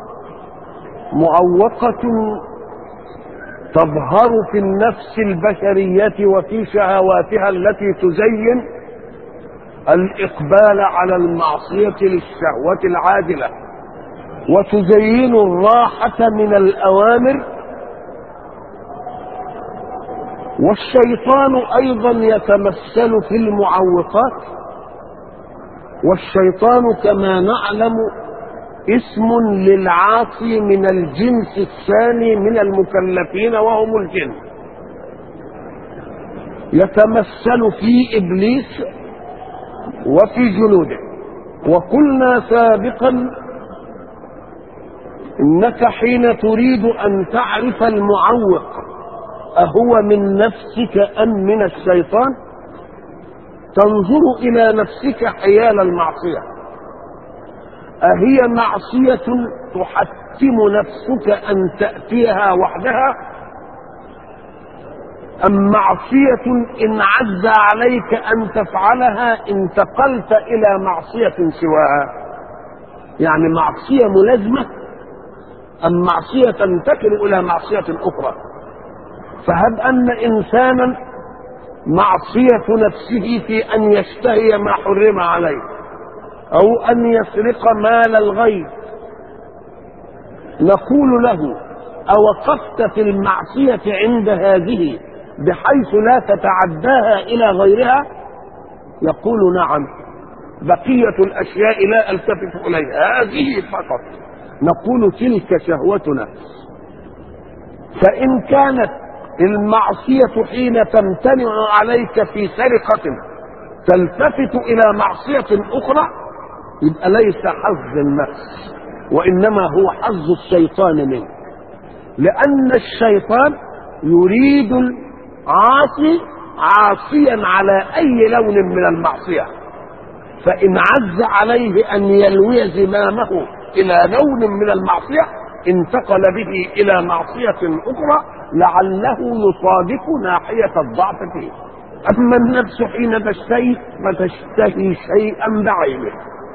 معوقه تظهر في النفس البشريه وفي شهواتها التي تزين الاقبال على المعصيه للشهوه العاجله وتزين الراحة من الأوامر والشيطان أيضا يتمثل في المعوقات والشيطان كما نعلم اسم للعاصي من الجنس الثاني من المكلفين وهم الجن يتمثل في إبليس وفي جنوده وقلنا سابقا انك حين تريد ان تعرف المعوق اهو من نفسك ام من الشيطان تنظر الى نفسك حيال المعصيه اهي معصيه تحتم نفسك ان تاتيها وحدها ام معصيه ان عز عليك ان تفعلها انتقلت الى معصيه سواها يعني معصيه ملازمه المعصية تنتقل إلى معصية أخرى فهب أن إنسانا معصية نفسه في أن يشتهي ما حرم عليه أو أن يسرق مال الغير نقول له أوقفت في المعصية عند هذه بحيث لا تتعداها إلى غيرها يقول نعم بقية الأشياء لا ألتفت إليها هذه فقط نقول تلك شهوة نفس فإن كانت المعصية حين تمتنع عليك في سرقة تلتفت إلى معصية أخرى يبقى ليس حظ النفس وإنما هو حظ الشيطان منك لأن الشيطان يريد العاصي عاصيا على أي لون من المعصية فإن عز عليه أن يلوي زمامه إلى لون من المعصية انتقل به إلى معصية أخرى لعله يصادف ناحية الضعف فيه أما النفس حين تشتهي فتشتهي شيئا بعينه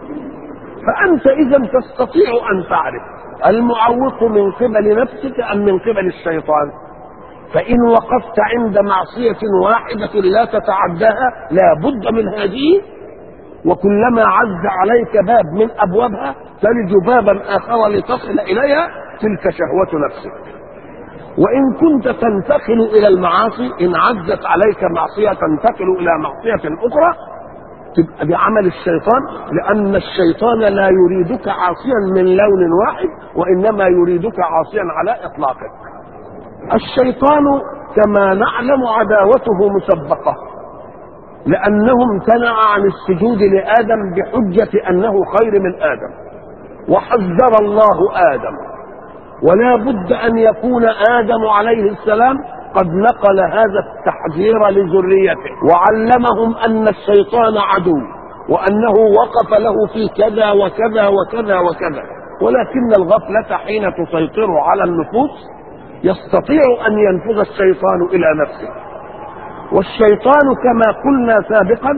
فأنت إذا تستطيع أن تعرف المعوق من قبل نفسك أم من قبل الشيطان فإن وقفت عند معصية واحدة لا تتعداها لا بد من هذه وكلما عز عليك باب من أبوابها تلج بابا آخر لتصل إليها تلك شهوة نفسك وإن كنت تنتقل إلى المعاصي إن عزت عليك معصية تنتقل إلى معصية أخرى تبقى بعمل الشيطان لأن الشيطان لا يريدك عاصيا من لون واحد وإنما يريدك عاصيا على إطلاقه الشيطان كما نعلم عداوته مسبقة لأنه امتنع عن السجود لآدم بحجة أنه خير من آدم وحذر الله آدم ولا بد أن يكون آدم عليه السلام قد نقل هذا التحذير لذريته وعلمهم أن الشيطان عدو وأنه وقف له في كذا وكذا وكذا وكذا ولكن الغفلة حين تسيطر على النفوس يستطيع أن ينفذ الشيطان إلى نفسه والشيطان كما قلنا سابقا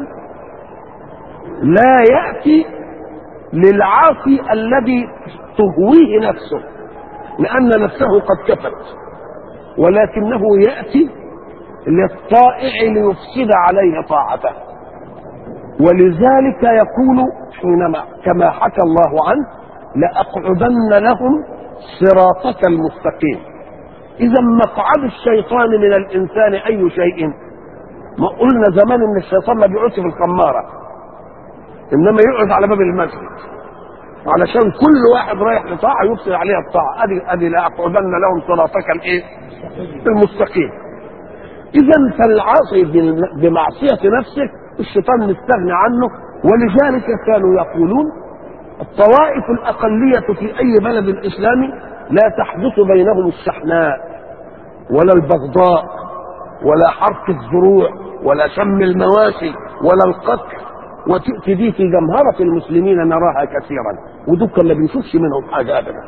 لا يأتي للعاصي الذي تهويه نفسه لأن نفسه قد كفت ولكنه يأتي للطائع ليفسد عليه طاعته ولذلك يقول حينما كما حكى الله عنه لأقعدن لهم صراطك المستقيم إذا مقعد الشيطان من الإنسان أي شيء ما قلنا زمان إن الشيطان ما بيقعدش في الخمارة إنما يقعد على باب المسجد علشان كل واحد رايح لطاعة يفسد عليها الطاعة أدي أدي لأقعدن لهم صراطك الإيه؟ المستقيم إذا فالعاصي بمعصية نفسه الشيطان مستغني عنه ولذلك كانوا يقولون الطوائف الأقلية في أي بلد إسلامي لا تحدث بينهم الشحناء ولا البغضاء ولا حرق الزروع ولا شم المواشي ولا القتل وتأتي دي في جمهرة المسلمين نراها كثيرا ودول ما بنشوفش منهم حاجة أبدا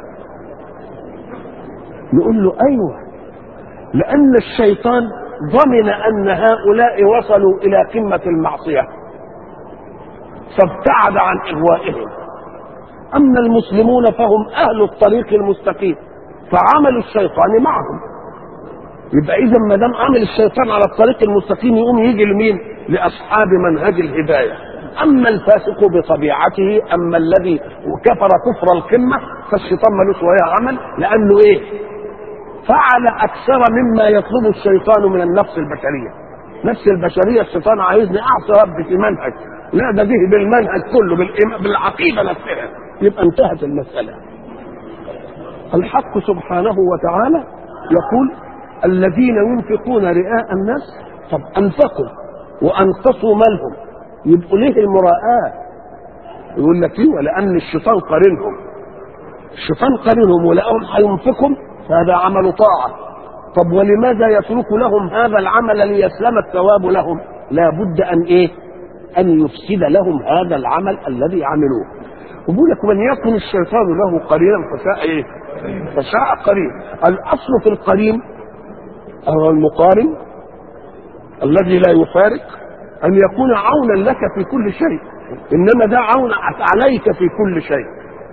نقول له أيوه لأن الشيطان ضمن أن هؤلاء وصلوا إلى قمة المعصية فابتعد عن إغوائهم أما المسلمون فهم أهل الطريق المستقيم فعمل الشيطان معهم يبقى إذا ما دام عمل الشيطان على الطريق المستقيم يقوم يجي لمين؟ لأصحاب منهج الهداية أما الفاسق بطبيعته أما الذي كفر كفر القمة فالشيطان ملوش وياه عمل لأنه إيه؟ فعل أكثر مما يطلب الشيطان من النفس البشرية نفس البشرية الشيطان عايزني أعصي ربي في منهج لا ده به بالمنهج كله بالعقيدة نفسها يبقى انتهت المسألة الحق سبحانه وتعالى يقول الذين ينفقون رئاء الناس طب أنفقوا وأنقصوا مالهم يبقوا ليه المراءة يقول لك ايه لأن الشيطان قارنهم الشيطان قارنهم ولقاهم هينفقهم فهذا عمل طاعة طب ولماذا يترك لهم هذا العمل ليسلم الثواب لهم لا بد أن إيه أن يفسد لهم هذا العمل الذي عملوه وبيقول لك من يكن الشيطان له قرينا فساء ايه؟ فساء قرين الاصل في القرين او المقارن الذي لا يفارق ان يكون عونا لك في كل شيء انما ده عون عليك في كل شيء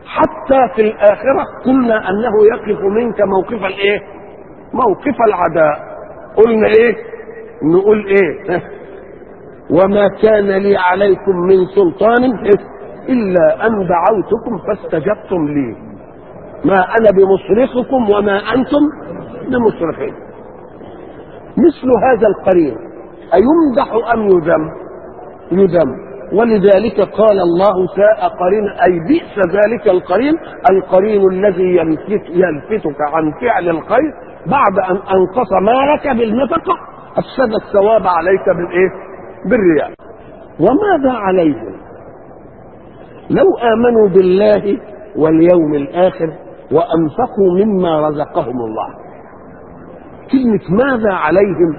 حتى في الآخرة قلنا أنه يقف منك موقف الإيه؟ موقف العداء قلنا إيه؟ نقول إيه؟ وما كان لي عليكم من سلطان إلا أن دعوتكم فاستجبتم لي ما أنا بمصرخكم وما أنتم بمصرخين مثل هذا القرين أيمدح أم يذم يذم ولذلك قال الله ساء قرين أي بئس ذلك القرين القرين الذي يلفت يلفتك عن فعل الخير بعد أن أنقص مالك بالنفقة أفسد الثواب عليك بالإيه؟ بالرياء وماذا عليهم لو آمنوا بالله واليوم الآخر وأنفقوا مما رزقهم الله كلمة ماذا عليهم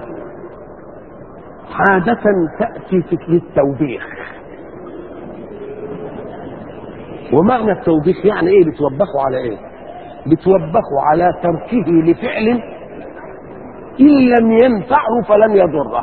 عادة تأتي في التوبيخ ومعنى التوبيخ يعني ايه بتوبخوا على ايه بتوبخوا على تركه لفعل ان لم ينفعه فلن يضره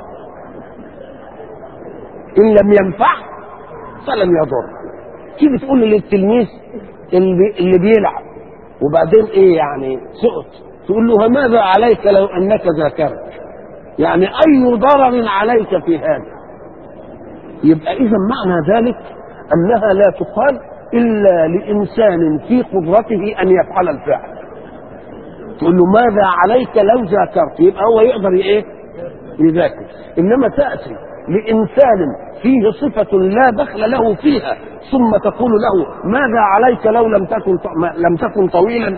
ان لم ينفعه فلن يضره تيجي تقول للتلميذ اللي, اللي بيلعب وبعدين ايه يعني سقط تقول له ماذا عليك لو انك ذاكرت يعني اي ضرر عليك في هذا يبقى اذا معنى ذلك انها لا تقال الا لانسان في قدرته ان يفعل الفعل تقول له ماذا عليك لو ذاكرت يبقى هو يقدر ايه يذاكر انما تاتي لانسان فيه صفه لا دخل له فيها ثم تقول له ماذا عليك لو لم تكن لم تكن طويلا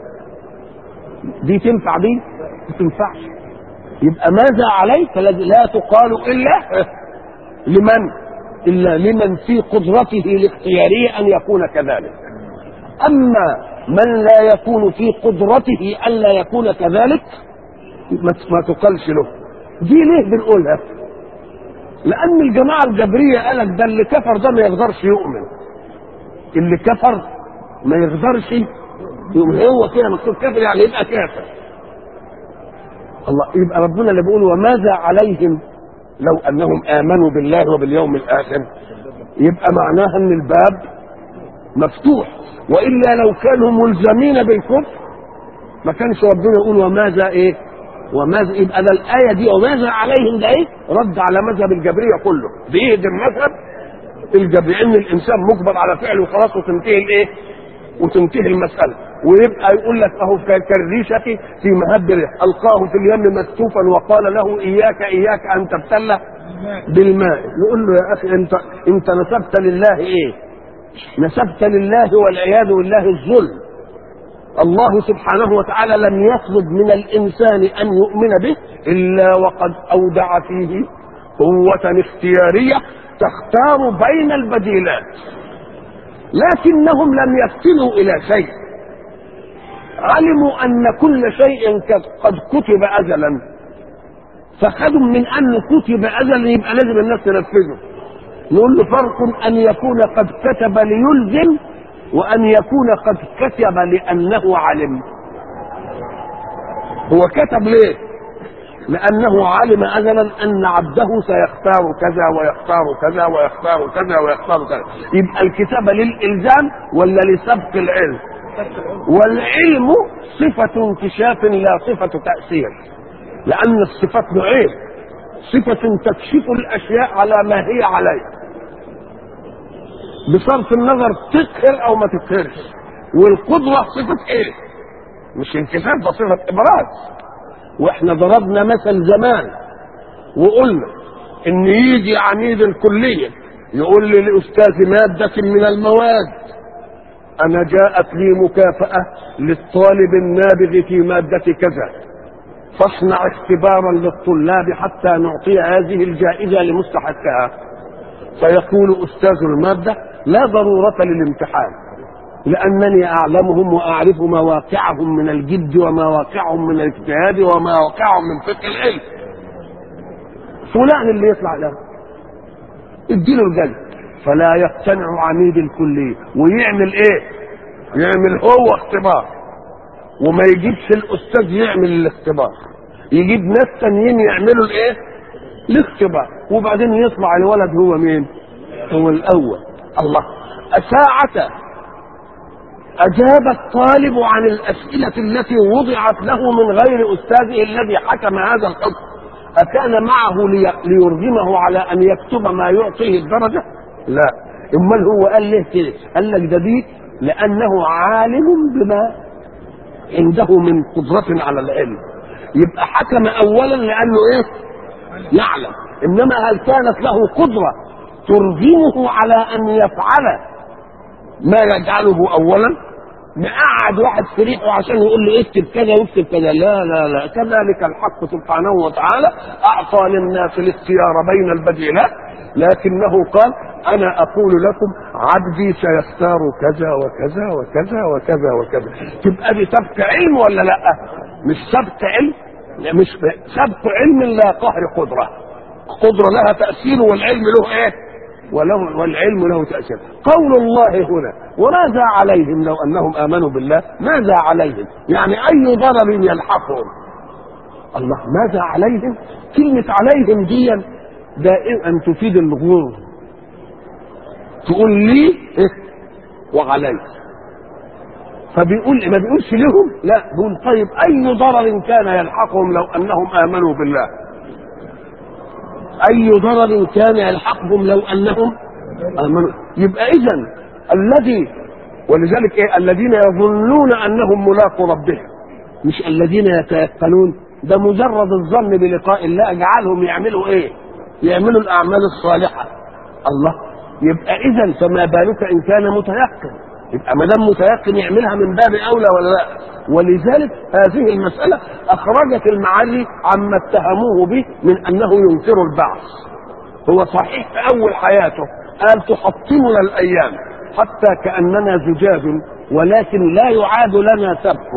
دي تنفع دي ما تنفعش يبقى ماذا عليك لا تقال الا لمن الا لمن في قدرته الاختياريه ان يكون كذلك اما من لا يكون في قدرته الا يكون كذلك ما تقالش له دي ليه بنقولها لان الجماعه الجبريه قالك ده اللي كفر ده ما يقدرش يؤمن اللي كفر ما يقدرش يؤمن هو كده مكتوب كافر يعني يبقى كافر الله يبقى ربنا اللي بيقول وماذا عليهم لو انهم امنوا بالله وباليوم الاخر يبقى معناها ان الباب مفتوح والا لو كانوا ملزمين بالكفر ما كانش ربنا يقول وماذا ايه وماذا يبقى ده الايه دي وماذا عليهم ده ايه رد على مذهب الجبريه كله بيهدم مذهب الجبريه ان الانسان مجبر على فعله وخلاص وتنتهي الايه وتنتهي المساله ويبقى يقول لك اهو كالريشه في مهب القاه في اليم مكتوفا وقال له اياك اياك ان تبتل بالماء نقول له يا اخي انت انت نسبت لله ايه؟ نسبت لله والعياذ بالله الظلم الله سبحانه وتعالى لم يطلب من الانسان ان يؤمن به الا وقد اودع فيه قوه اختياريه تختار بين البديلات لكنهم لم يفتنوا الى شيء علموا ان كل شيء قد كتب ازلا فخدوا من ان كتب ازلا يبقى لازم الناس تنفذه نقول له فرق ان يكون قد كتب ليلزم وان يكون قد كتب لانه علم هو كتب ليه لانه علم ازلا ان عبده سيختار كذا ويختار كذا ويختار كذا ويختار كذا يبقى الكتابه للالزام ولا لسبق العلم والعلم صفه انكشاف لا صفه تاثير لان الصفات نوعين صفه تكشف الاشياء على ما هي عليه بصرف النظر تقهر او ما تقهرش والقدره صفه ايه مش انكشاف ده صفه ابراز واحنا ضربنا مثل زمان وقلنا ان يجي عميد الكليه يقول لي لاستاذ ماده من المواد انا جاءت لي مكافاه للطالب النابغ في ماده كذا فاصنع اختبارا للطلاب حتى نعطي هذه الجائزه لمستحقها فيقول استاذ الماده لا ضروره للامتحان لأنني أعلمهم وأعرف مواقعهم من الجد ومواقعهم من الاجتهاد ومواقعهم من فقه العلم فلان اللي يطلع له اديله الجلد فلا يقتنع عميد الكلية ويعمل ايه يعمل هو اختبار وما يجيبش الاستاذ يعمل الاختبار يجيب ناس تانيين يعملوا الايه الاختبار وبعدين يطلع الولد هو مين هو الاول الله ساعة أجاب الطالب عن الأسئلة التي وضعت له من غير أستاذه الذي حكم هذا الحكم أكان معه لي- ليرغمه على أن يكتب ما يعطيه الدرجة؟ لا أمال هو قال ليه كده؟ قال لك ده دي لأنه عالم بما عنده من قدرة على العلم يبقى حكم أولا لأنه إيه؟ يعلم إنما هل كانت له قدرة ترغمه على أن يفعل ما يجعله اولا نقعد واحد في ريحه عشان يقول له اكتب كذا واكتب كذا لا لا لا كذلك الحق سبحانه وتعالى اعطى للناس الاختيار بين البديلات لكنه قال انا اقول لكم عبدي سيختار كذا وكذا وكذا وكذا وكذا تبقى دي سبق علم ولا لا مش سبق علم لا، مش سبق علم لا قهر قدره قدره لها تاثير والعلم له ايه وله والعلم له تأثير قول الله هنا وماذا عليهم لو أنهم آمنوا بالله ماذا عليهم يعني أي ضرر يلحقهم الله ماذا عليهم كلمة عليهم دي دائما تفيد الغرور تقول لي إيه؟ وعلي فبيقول ما بيقولش لهم لا بيقول طيب أي ضرر كان يلحقهم لو أنهم آمنوا بالله اي ضرر كان يلحقهم لو انهم امنوا يبقى اذا الذي ولذلك ايه الذين يظنون انهم ملاقوا ربهم مش الذين يتيقنون ده مجرد الظن بلقاء الله جعلهم يعملوا ايه يعملوا الاعمال الصالحه الله يبقى اذا فما بالك ان كان متيقن يبقى ما دام متيقن يعملها من باب اولى ولا لا ولذلك هذه المساله اخرجت المعالي عما اتهموه به من انه ينكر البعث هو صحيح في اول حياته قال تحطمنا الايام حتى كاننا زجاج ولكن لا يعاد لنا سبح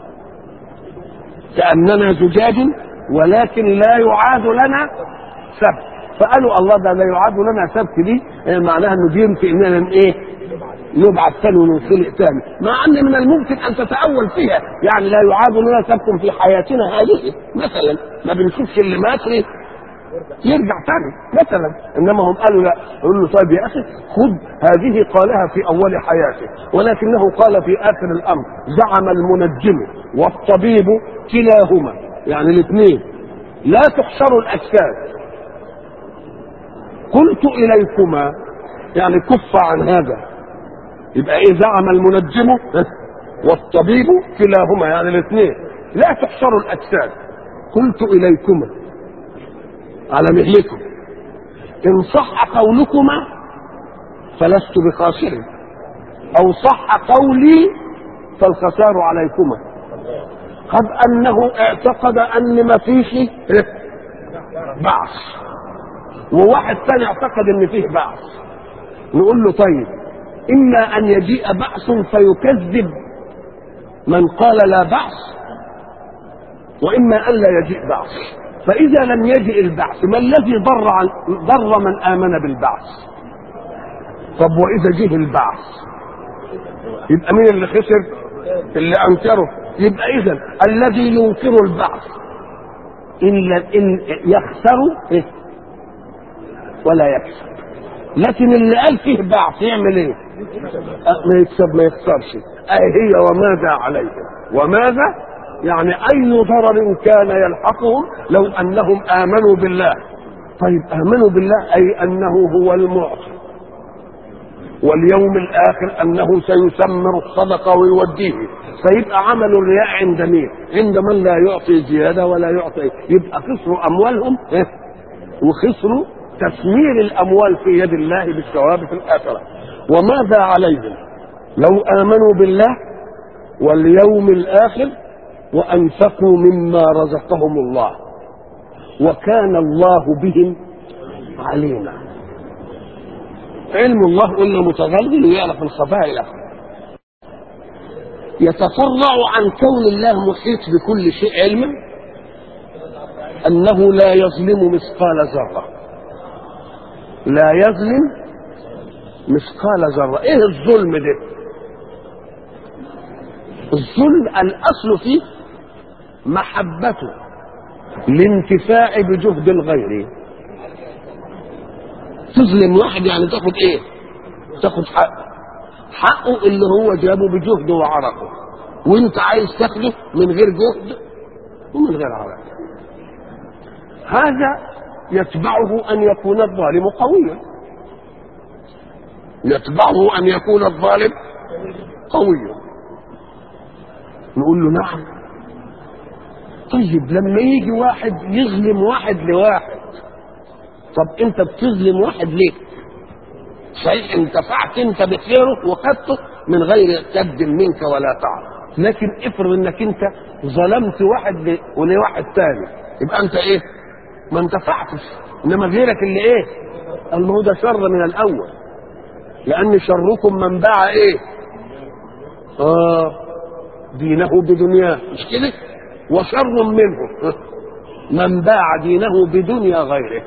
كاننا زجاج ولكن لا يعاد لنا سبح فقالوا الله ده لا يعاد لنا سبت دي آه، معناها انه دي يمكن اننا ايه نبعث ثاني وننخلق ثاني مع ان من الممكن ان تتاول فيها يعني لا يعاد لنا سبت في حياتنا هذه مثلا ما بنشوفش اللي مات ليه؟ يرجع ثاني مثلا انما هم قالوا لا يقول له طيب يا اخي خذ هذه قالها في اول حياته ولكنه قال في اخر الامر زعم المنجم والطبيب كلاهما يعني الاثنين لا تحشر الاجساد قلت اليكما يعني كف عن هذا يبقى ايه زعم المنجم والطبيب كلاهما يعني الاثنين لا تحشر الاجساد قلت اليكما على مهلكم ان صح قولكما فلست بخاسر او صح قولي فالخسار عليكما قد انه اعتقد ان ما فيش بعث وواحد ثاني اعتقد ان فيه بعث نقول له طيب اما ان يجيء بعث فيكذب من قال لا بعث واما ان لا يجيء بعث فاذا لم يجئ البعث ما الذي ضر عن ضر من امن بالبعث طب واذا جه البعث يبقى مين اللي خسر اللي انكره يبقى اذا الذي ينكر البعث ان ان يخسر إيه؟ ولا يكسب لكن اللي قال فيه بعث يعمل ايه أه، ما يكسب ما يخسرش اي هي وماذا عليهم وماذا يعني اي ضرر كان يلحقهم لو انهم امنوا بالله طيب امنوا بالله اي انه هو المعطي واليوم الاخر انه سيثمر الصدقه ويوديه فيبقى عمل الرياء عند مين؟ عند من لا يعطي زياده ولا يعطي يبقى خسروا اموالهم إيه؟ وخسروا تثمير الاموال في يد الله بالثواب في الاخره وماذا عليهم لو امنوا بالله واليوم الاخر وانفقوا مما رزقهم الله وكان الله بهم عليما علم الله قلنا متغلغل ويعرف الخفاء الى آخره. يتفرع عن كون الله محيط بكل شيء علما انه لا يظلم مثقال ذره لا يظلم مثقال ذره ايه الظلم ده الظلم الاصل فيه محبته الانتفاع بجهد الغير تظلم واحد يعني تاخد ايه تاخد حق حقه اللي هو جابه بجهده وعرقه وانت عايز تاخده من غير جهد ومن غير عرق هذا يتبعه ان يكون الظالم قويا يتبعه ان يكون الظالم قويا نقول له نعم طيب لما يجي واحد يظلم واحد لواحد طب انت بتظلم واحد ليه صحيح انتفعت انت بخيره وخدته من غير كد منك ولا تعب لكن افرض انك انت ظلمت واحد ل- ولواحد تاني يبقى انت ايه ما انتفعتش انما غيرك اللي ايه قال ما هو ده شر من الاول لان شركم من باع ايه اه دينه بدنياه مش كده وشر منه من باع دينه بدنيا غيره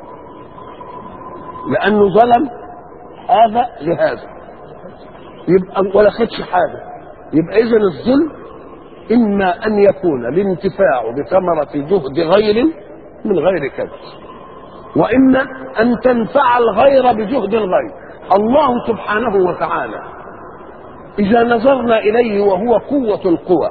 لانه ظلم هذا لهذا يبقى ولا خدش حاجه يبقى اذا الظلم اما ان يكون الانتفاع بثمره جهد غير من غير كد واما ان تنفع الغير بجهد الغير الله سبحانه وتعالى اذا نظرنا اليه وهو قوه القوى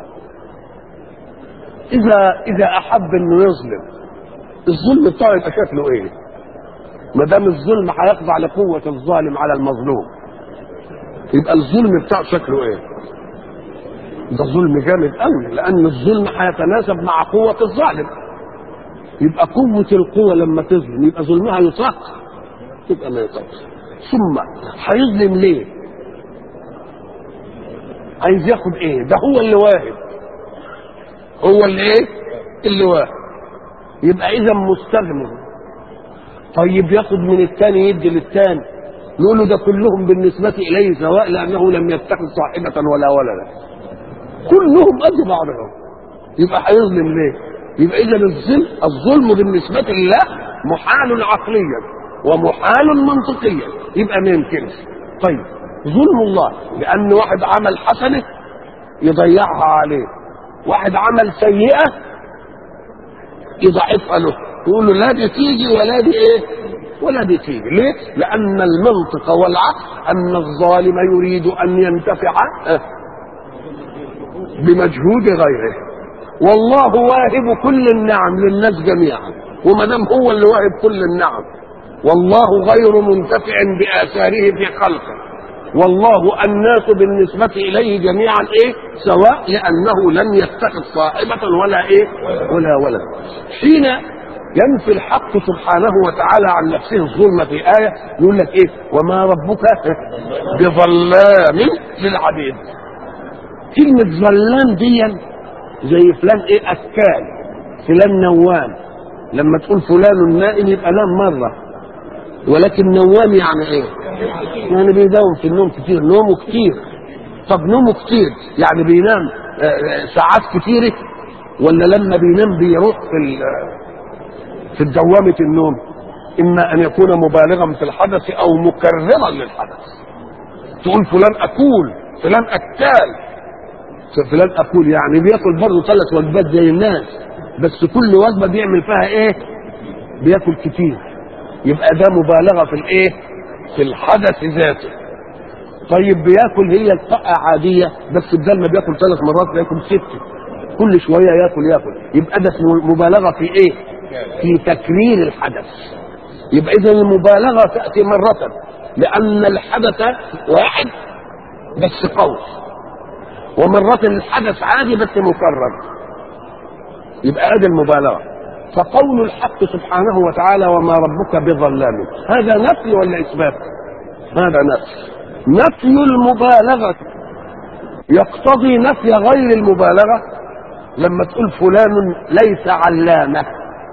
اذا اذا احب انه يظلم الظلم بتاعه يبقى شكله ايه ما دام الظلم هيخضع لقوه الظالم على المظلوم يبقى الظلم بتاعه شكله ايه ده ظلم جامد قوي لان الظلم هيتناسب مع قوه الظالم يبقى قوه القوه لما تظلم يبقى ظلمها يطاق يبقى ما يطاقش ثم هيظلم ليه عايز ياخد ايه ده هو اللي واهب هو اللي ايه اللي واهب يبقى اذا مستغني طيب ياخد من الثاني يدي للثاني نقول له ده كلهم بالنسبة إليه سواء لأنه لم يتخذ صاحبة ولا ولدا كلهم قد بعضهم يبقى هيظلم ليه؟ يبقى إذا الظلم الظلم بالنسبة لله محال عقليا ومحال منطقيا يبقى ما يمكنش طيب ظلم الله لأن واحد عمل حسنة يضيعها عليه واحد عمل سيئة يضعفها له يقول له لا دي تيجي ولا دي ايه ولا دي تيجي ليه لان المنطق والعقل ان الظالم يريد ان ينتفع آه، بمجهود غيره والله واهب كل النعم للناس جميعا وما دام هو اللي واهب كل النعم والله غير منتفع باثاره في خلقه والله الناس بالنسبة إليه جميعا إيه سواء لأنه لم يتخذ صاحبة ولا إيه ولا ولد حين ينفي الحق سبحانه وتعالى عن نفسه الظلم في آية يقول لك إيه وما ربك بظلام للعبيد كلمة ظلام دي زي فلان إيه أكال فلان نوام لما تقول فلان نائم يبقى نام مرة ولكن نوام يعني إيه يعني بيداوم في النوم كتير نومه كتير طب نومه كتير يعني بينام آه، آه، ساعات كتيرة ولا لما بينام بيروح في ال- في دوامة النوم إما أن يكون مبالغا في الحدث أو مكررا للحدث تقول فلان أكول فلان أكال فلان أكول يعني بياكل برضه ثلاث وجبات زي الناس بس كل وجبة بيعمل فيها إيه؟ بياكل كتير يبقى ده مبالغة في الإيه؟ في الحدث ذاته طيب بياكل هي الطاقة عادية بس بدل ما بياكل ثلاث مرات بياكل ست كل شوية ياكل ياكل يبقى ده اسمه مبالغة في ايه؟ في تكرير الحدث يبقى إذا المبالغة تأتي مرة لأن الحدث واحد بس قوي ومرة الحدث عادي بس مكرر يبقى ادي المبالغة فقول الحق سبحانه وتعالى وما ربك بظلام هذا نفي ولا اثبات هذا نفي نفي المبالغه يقتضي نفي غير المبالغه لما تقول فلان ليس علامه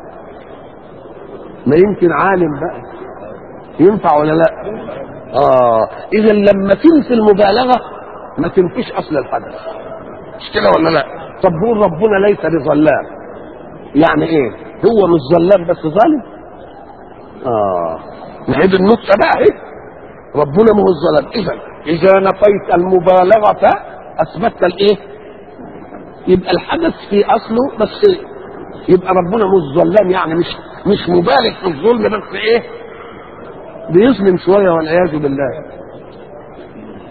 ما يمكن عالم بقى ينفع ولا لا اه اذا لما تنفي المبالغه ما تنفيش اصل الحدث مش كده ولا لا طب بقول ربنا ليس بظلام يعني ايه هو مش ظلام بس ظالم اه ما هي دي النقطه بقى ايه ربنا ما هو الظلام اذا اذا نفيت المبالغه اثبتت الايه يبقى الحدث في اصله بس يبقى ربنا مش ظلام يعني مش مش مبالغ في الظلم بس ايه بيظلم شويه والعياذ بالله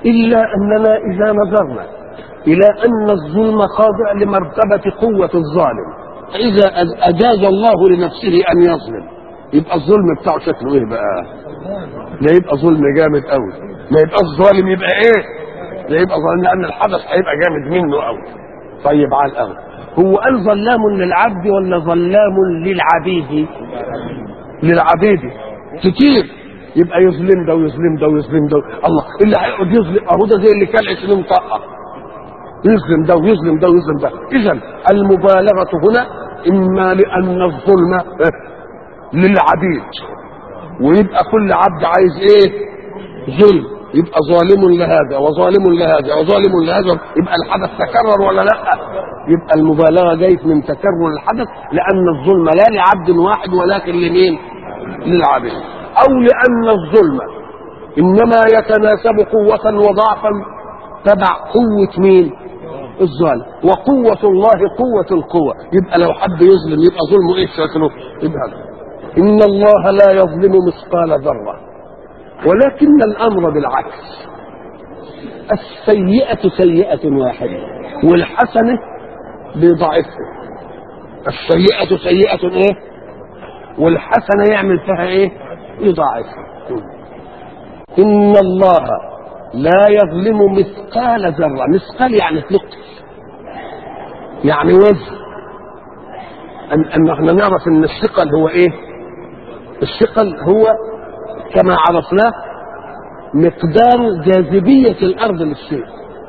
إلا أننا إذا نظرنا إلى أن الظلم خاضع لمرتبة قوة الظالم فإذا أجاز الله لنفسه أن يظلم يبقى الظلم بتاعه شكله إيه بقى؟ لا يبقى ظلم جامد قوي ما يبقى الظالم يبقى إيه؟ لا يبقى ظالم لأن الحدث هيبقى جامد منه قوي طيب على الأول هو قال ظلام للعبد ولا ظلام للعبيد؟ للعبيد كتير يبقى يظلم ده ويظلم ده ويظلم ده الله اللي هيقعد يظلم اهو ده زي اللي كان 20 طاقه يظلم ده ويظلم ده ويظلم ده اذا المبالغه هنا اما لان الظلم للعبيد ويبقى كل عبد عايز ايه ظلم يبقى ظالم لهذا وظالم لهذا وظالم لهذا يبقى الحدث تكرر ولا لا يبقى المبالغه جايت من تكرر الحدث لان الظلم لا لعبد واحد ولكن لمين للعبيد او لان الظلم انما يتناسب قوه وضعفا تبع قوه مين الظالم وقوة الله قوة القوة يبقى لو حد يظلم يبقى ظلمه ايه شكله يبقى هذا. إن الله لا يظلم مثقال ذرة ولكن الأمر بالعكس السيئة سيئة واحدة والحسنة بضعفها السيئة سيئة ايه والحسنة يعمل فيها ايه يضاعفها إن الله لا يظلم مثقال ذرة مثقال يعني ثقل يعني وزن أن, أن احنا نعرف أن الثقل هو إيه الثقل هو كما عرفناه مقدار جاذبية الأرض للشيء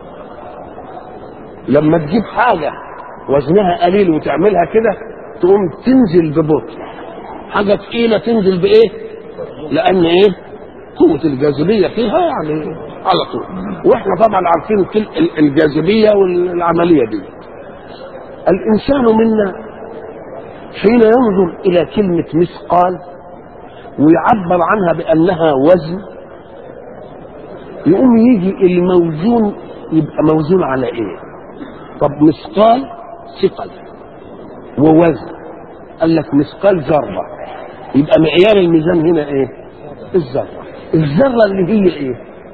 لما تجيب حاجة وزنها قليل وتعملها كده تقوم تنزل ببطء حاجة تقيلة تنزل بإيه لأن إيه قوة الجاذبية فيها يعني على طول واحنا طبعا عارفين كل الجاذبية والعملية دي الإنسان منا حين ينظر إلى كلمة مثقال ويعبر عنها بأنها وزن يقوم يجي الموزون يبقى موزون على إيه؟ طب مثقال ثقل ووزن قال لك مثقال ذرة يبقى معيار الميزان هنا إيه؟ الذرة الذرة اللي هي إيه؟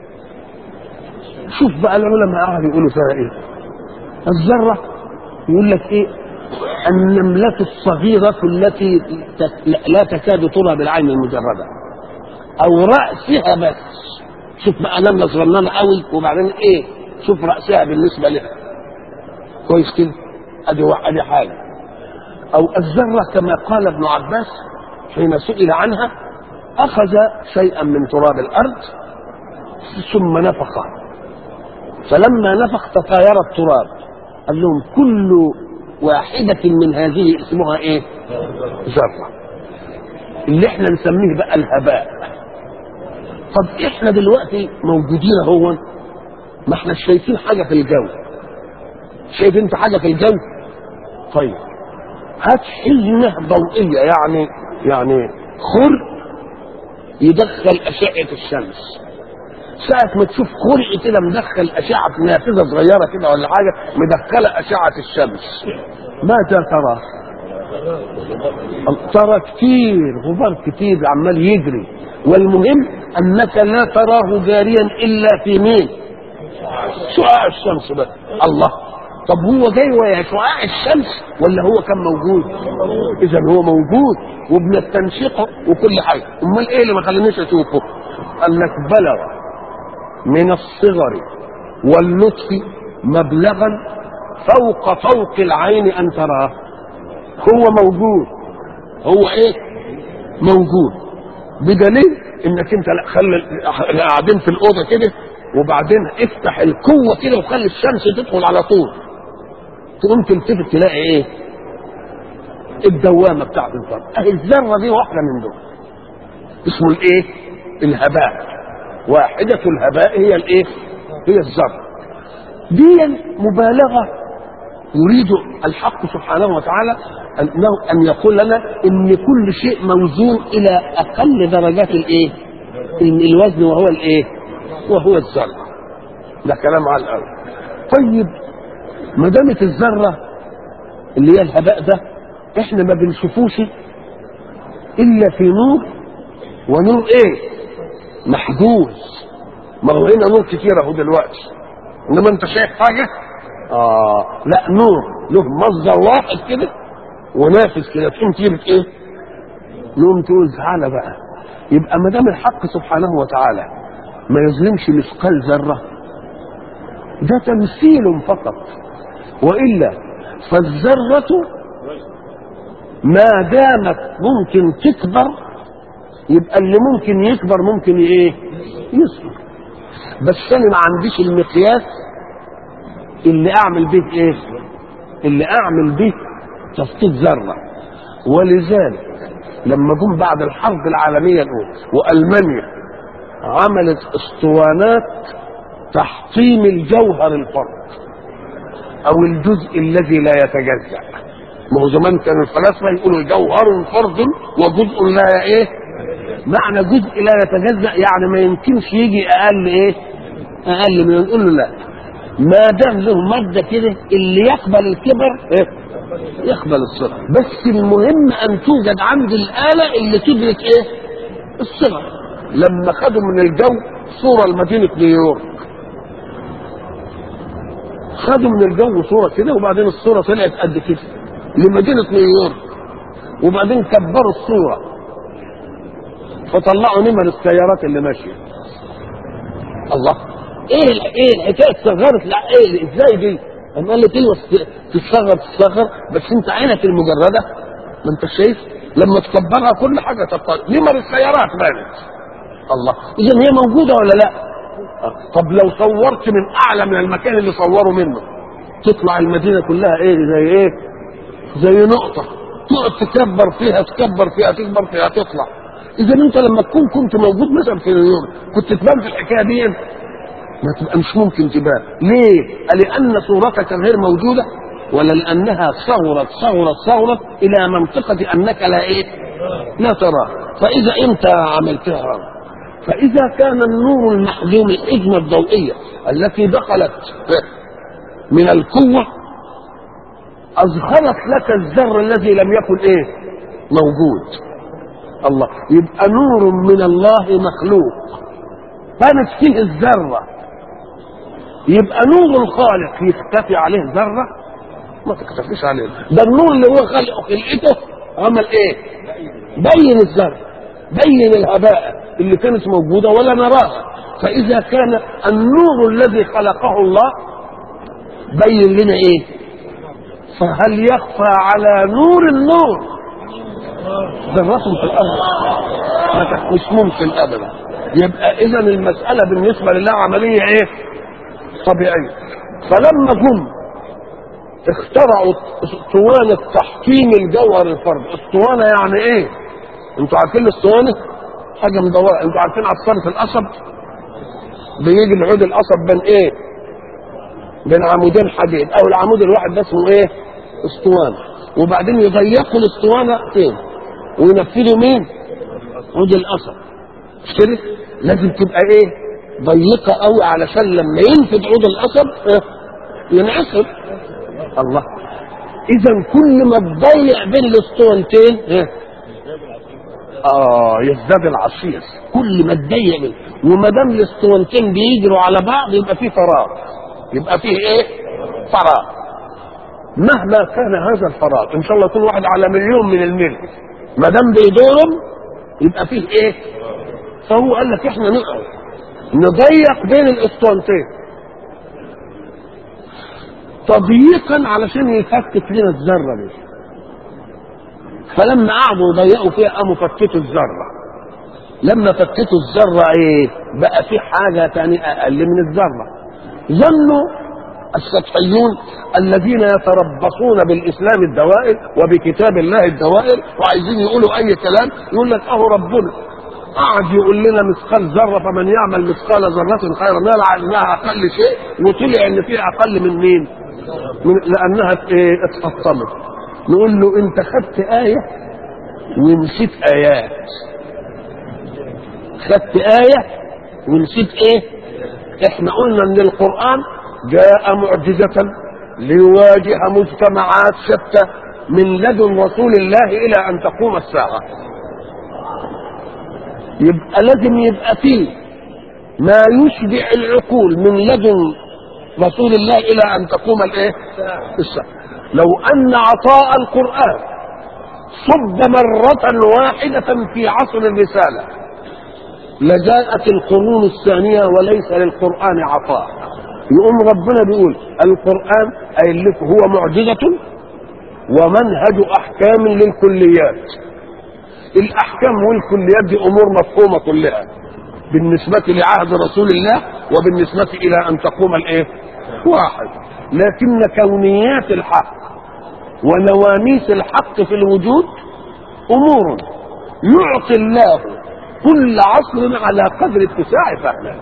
شوف بقى العلماء قاعدوا يقولوا فيها إيه؟ الذرة يقول لك إيه؟ النملة الصغيرة التي لا تكاد ترى بالعين المجردة أو رأسها بس شوف بقى نملة صغننة قوي وبعدين إيه شوف رأسها بالنسبة لها كويس كده أدي أدي حاجة أو الذرة كما قال ابن عباس حين سئل عنها أخذ شيئا من تراب الأرض ثم نفخه فلما نفخ تطاير التراب قال لهم كل واحدة من هذه اسمها ايه ذرة اللي احنا نسميه بقى الهباء طب احنا دلوقتي موجودين اهو ما احنا شايفين حاجة في الجو شايف انت حاجة في الجو طيب هات حزمة ضوئية يعني يعني خرق يدخل أشعة الشمس ساعة ما تشوف خرق كده مدخل أشعة نافذة صغيرة كده ولا حاجة مدخلة أشعة الشمس ماذا ترى؟ ترى كتير غبار كتير عمال يجري والمهم أنك لا تراه جاريا إلا في مين؟ شعاع الشمس بس الله طب هو جاي ويا شعاع الشمس ولا هو كان موجود؟ إذا هو موجود وبنستنشقه وكل حاجة أمال إيه اللي ما خلينيش أشوفه؟ قال لك بلغ من الصغر واللطف مبلغا فوق فوق العين ان تراه هو موجود هو ايه موجود بدليل انك انت لا خلي قاعدين في الاوضه كده وبعدين افتح القوه كده وخلي الشمس تدخل على طول تقوم تلتفت تلاقي ايه الدوامه بتاعت الذره اهي الذره دي واحده من دول اسمه الايه الهباء واحدة الهباء هي الايه؟ هي الذرة. دي مبالغة يريد الحق سبحانه وتعالى انه ان يقول لنا ان كل شيء موزون الى اقل درجات الايه؟ الوزن وهو الايه؟ وهو الذرة. ده كلام على الاول. طيب ما دامت الذرة اللي هي الهباء ده احنا ما بنشوفوش الا في نور ونور ايه؟ محجوز ما هو هنا نور كتير اهو دلوقتي انما انت شايف حاجه اه لا نور له مصدر واحد كده ونافذ كده تقوم تجيب ايه يقوم تقول تعالى بقى يبقى ما دام الحق سبحانه وتعالى ما يظلمش مثقال ذره ده تمثيل فقط والا فالذره ما دامت ممكن تكبر يبقى اللي ممكن يكبر ممكن ايه يصغر بس انا ما عنديش المقياس اللي اعمل به ايه اللي اعمل به تفقيد ذره ولذلك لما جم بعد الحرب العالميه الاولى والمانيا عملت اسطوانات تحطيم الجوهر الفرد او الجزء الذي لا يتجزا ما هو زمان كان الفلاسفه يقولوا جوهر فرد وجزء لا ايه معنى جزء لا يتجزا يعني ما يمكنش يجي اقل ايه اقل من نقول له لا ما دام له ماده كده اللي يقبل الكبر إيه؟ يقبل الصغر بس المهم ان توجد عند الاله اللي تدرك ايه الصغر لما خدوا من الجو صوره لمدينه نيويورك خدوا من الجو صوره كده وبعدين الصوره طلعت قد كده لمدينه نيويورك وبعدين كبروا الصوره فطلعوا نمر السيارات اللي ماشيه الله ايه ايه الحكايه صغرت لا ايه ازاي دي؟ اما قال لي ايوه تتصغر تتصغر بس انت عينك المجرده ما انت شايف لما تكبرها كل حاجه تبقى نمر السيارات بانت الله اذا هي موجوده ولا لا؟ طب لو صورت من اعلى من المكان اللي صوروا منه تطلع المدينه كلها ايه زي ايه؟ زي نقطه تقعد تكبر فيها تكبر فيها تكبر فيها تطلع اذا انت لما تكون كنت موجود مثلا في نيويورك كنت تبان في الحكايه دي ما تبقى مش ممكن تبان ليه؟ لان صورتك غير موجوده ولا لانها صغرت صغرت صغرت الى منطقه انك لا ايه؟ لا ترى فاذا انت عملتها فاذا كان النور المحجوم الحجمه الضوئيه التي دخلت من القوه اظهرت لك الذر الذي لم يكن ايه؟ موجود الله يبقى نور من الله مخلوق كانت فيه الذره يبقى نور الخالق يختفي عليه ذره ما تختفيش عليه ده النور اللي هو خلقه خلقته عمل ايه بين الذره بين الهباء اللي كانت موجوده ولا نراها فاذا كان النور الذي خلقه الله بين لنا ايه فهل يخفى على نور النور ذرة في الأرض مش ممكن أبدا يبقى إذا المسألة بالنسبة لله عملية إيه؟ طبيعية فلما جم اخترعوا اسطوانة تحكيم الجوهر الفرد اسطوانة يعني ايه انتوا عارفين الاسطوانة حاجة مدورة انتوا عارفين عصارة القصب بيجي العود القصب بين ايه بين عمودين حديد او العمود الواحد ده اسمه ايه اسطوانة وبعدين يضيقوا الاسطوانة فين وينفذوا مين عود القصب مش كده لازم تبقى ايه ضيقة قوي علشان لما ينفذ عود القصب اه ينعصر الله اذا كل ما تضيع بين الاسطوانتين اه اه يزداد العصير كل ما تضيق بين وما دام الاسطوانتين بيجروا على بعض يبقى فيه فراغ يبقى فيه ايه فراغ مهما كان هذا الفراغ ان شاء الله يكون واحد على مليون من الميل ما دام بيدورهم يبقى فيه ايه فهو قال لك احنا نقعد نضيق بين الاسطوانتين تضييقا علشان يفكك لنا الذره دي فلما قعدوا يضيقوا فيها قاموا فكتوا الذره لما فكتوا الذره ايه بقى في حاجه ثانيه اقل من الذره ظنوا السطحيون الذين يتربصون بالاسلام الدوائر وبكتاب الله الدوائر وعايزين يقولوا اي كلام يقول لك اهو ربنا قعد يقول لنا مثقال ذره فمن يعمل مثقال ذره خيرا يرى انها اقل شيء وطلع ان فيها اقل من مين؟ من لانها ايه اتحطمت نقول له انت خدت ايه ونسيت ايات خدت ايه ونسيت ايه؟ احنا قلنا ان القران جاء معجزه ليواجه مجتمعات شتى من لدن رسول الله الى ان تقوم الساعه يبقى لازم يبقى فيه ما يشبع العقول من لدن رسول الله الى ان تقوم الايه الساعه لو ان عطاء القران صب مره واحده في عصر الرساله لجاءت القرون الثانيه وليس للقران عطاء يقوم ربنا بيقول القران قايل لكم هو معجزه ومنهج احكام للكليات الاحكام والكليات دي امور مفهومه كلها بالنسبه لعهد رسول الله وبالنسبه الى ان تقوم الايه واحد لكن كونيات الحق ونواميس الحق في الوجود امور يعطي الله كل عصر على قدر اتساع فهمه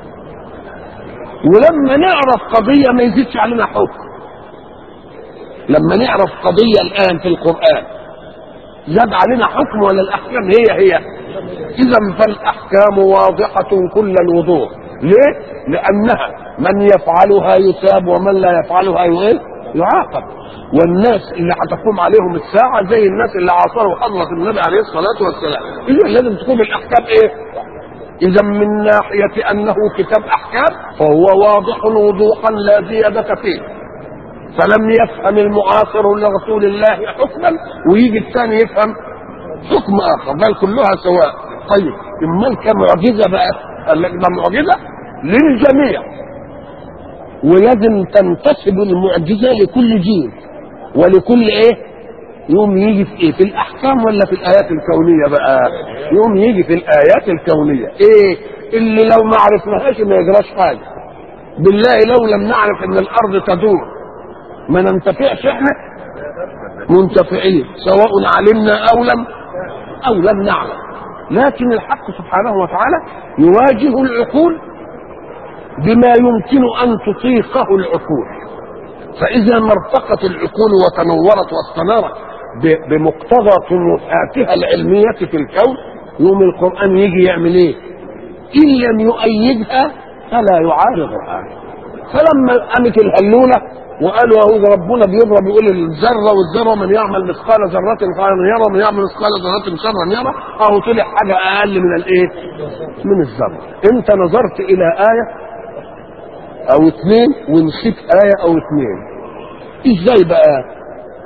ولما نعرف قضيه ما يزيدش علينا حكم لما نعرف قضيه الان في القران زاد علينا حكم ولا الاحكام هي هي اذا فالاحكام واضحه كل الوضوح ليه لانها من يفعلها يثاب ومن لا يفعلها ايه يعاقب والناس اللي هتقوم عليهم الساعه زي الناس اللي عاصروا حضره النبي عليه الصلاه والسلام اذا لازم تكون الاحكام ايه اذا من ناحيه انه كتاب احكام فهو واضح وضوحا لا زياده فيه فلم يفهم المعاصر لرسول الله حكما ويجي الثاني يفهم حكم اخر بل كلها سواء طيب امال كمعجزه بقى قال لك ده معجزه للجميع ولازم تنتسب المعجزه لكل جيل ولكل ايه يوم يجي في ايه في الاحكام ولا في الايات الكونيه بقى يوم يجي في الايات الكونيه ايه اللي لو ما عرفناهاش ما يجراش حاجه بالله لو لم نعرف ان الارض تدور ما ننتفعش احنا منتفعين سواء علمنا او لم او لم نعلم لكن الحق سبحانه وتعالى يواجه العقول بما يمكن ان تطيقه العقول فاذا ما ارتقت العقول وتنورت واستنارت بمقتضى طموحاتها العلميه في الكون يوم القران يجي يعمل ايه ان لم يؤيدها فلا يعارضها فلما قامت الهلوله وقالوا اهو ربنا بيضرب يقول الذره والذره من يعمل مثقال ذره خيرا يرى ومن يعمل مثقال ذره شرا يرى اهو طلع حاجه اقل من الايه؟ من الذره انت نظرت الى ايه او اثنين ونسيت ايه او اثنين ازاي بقى؟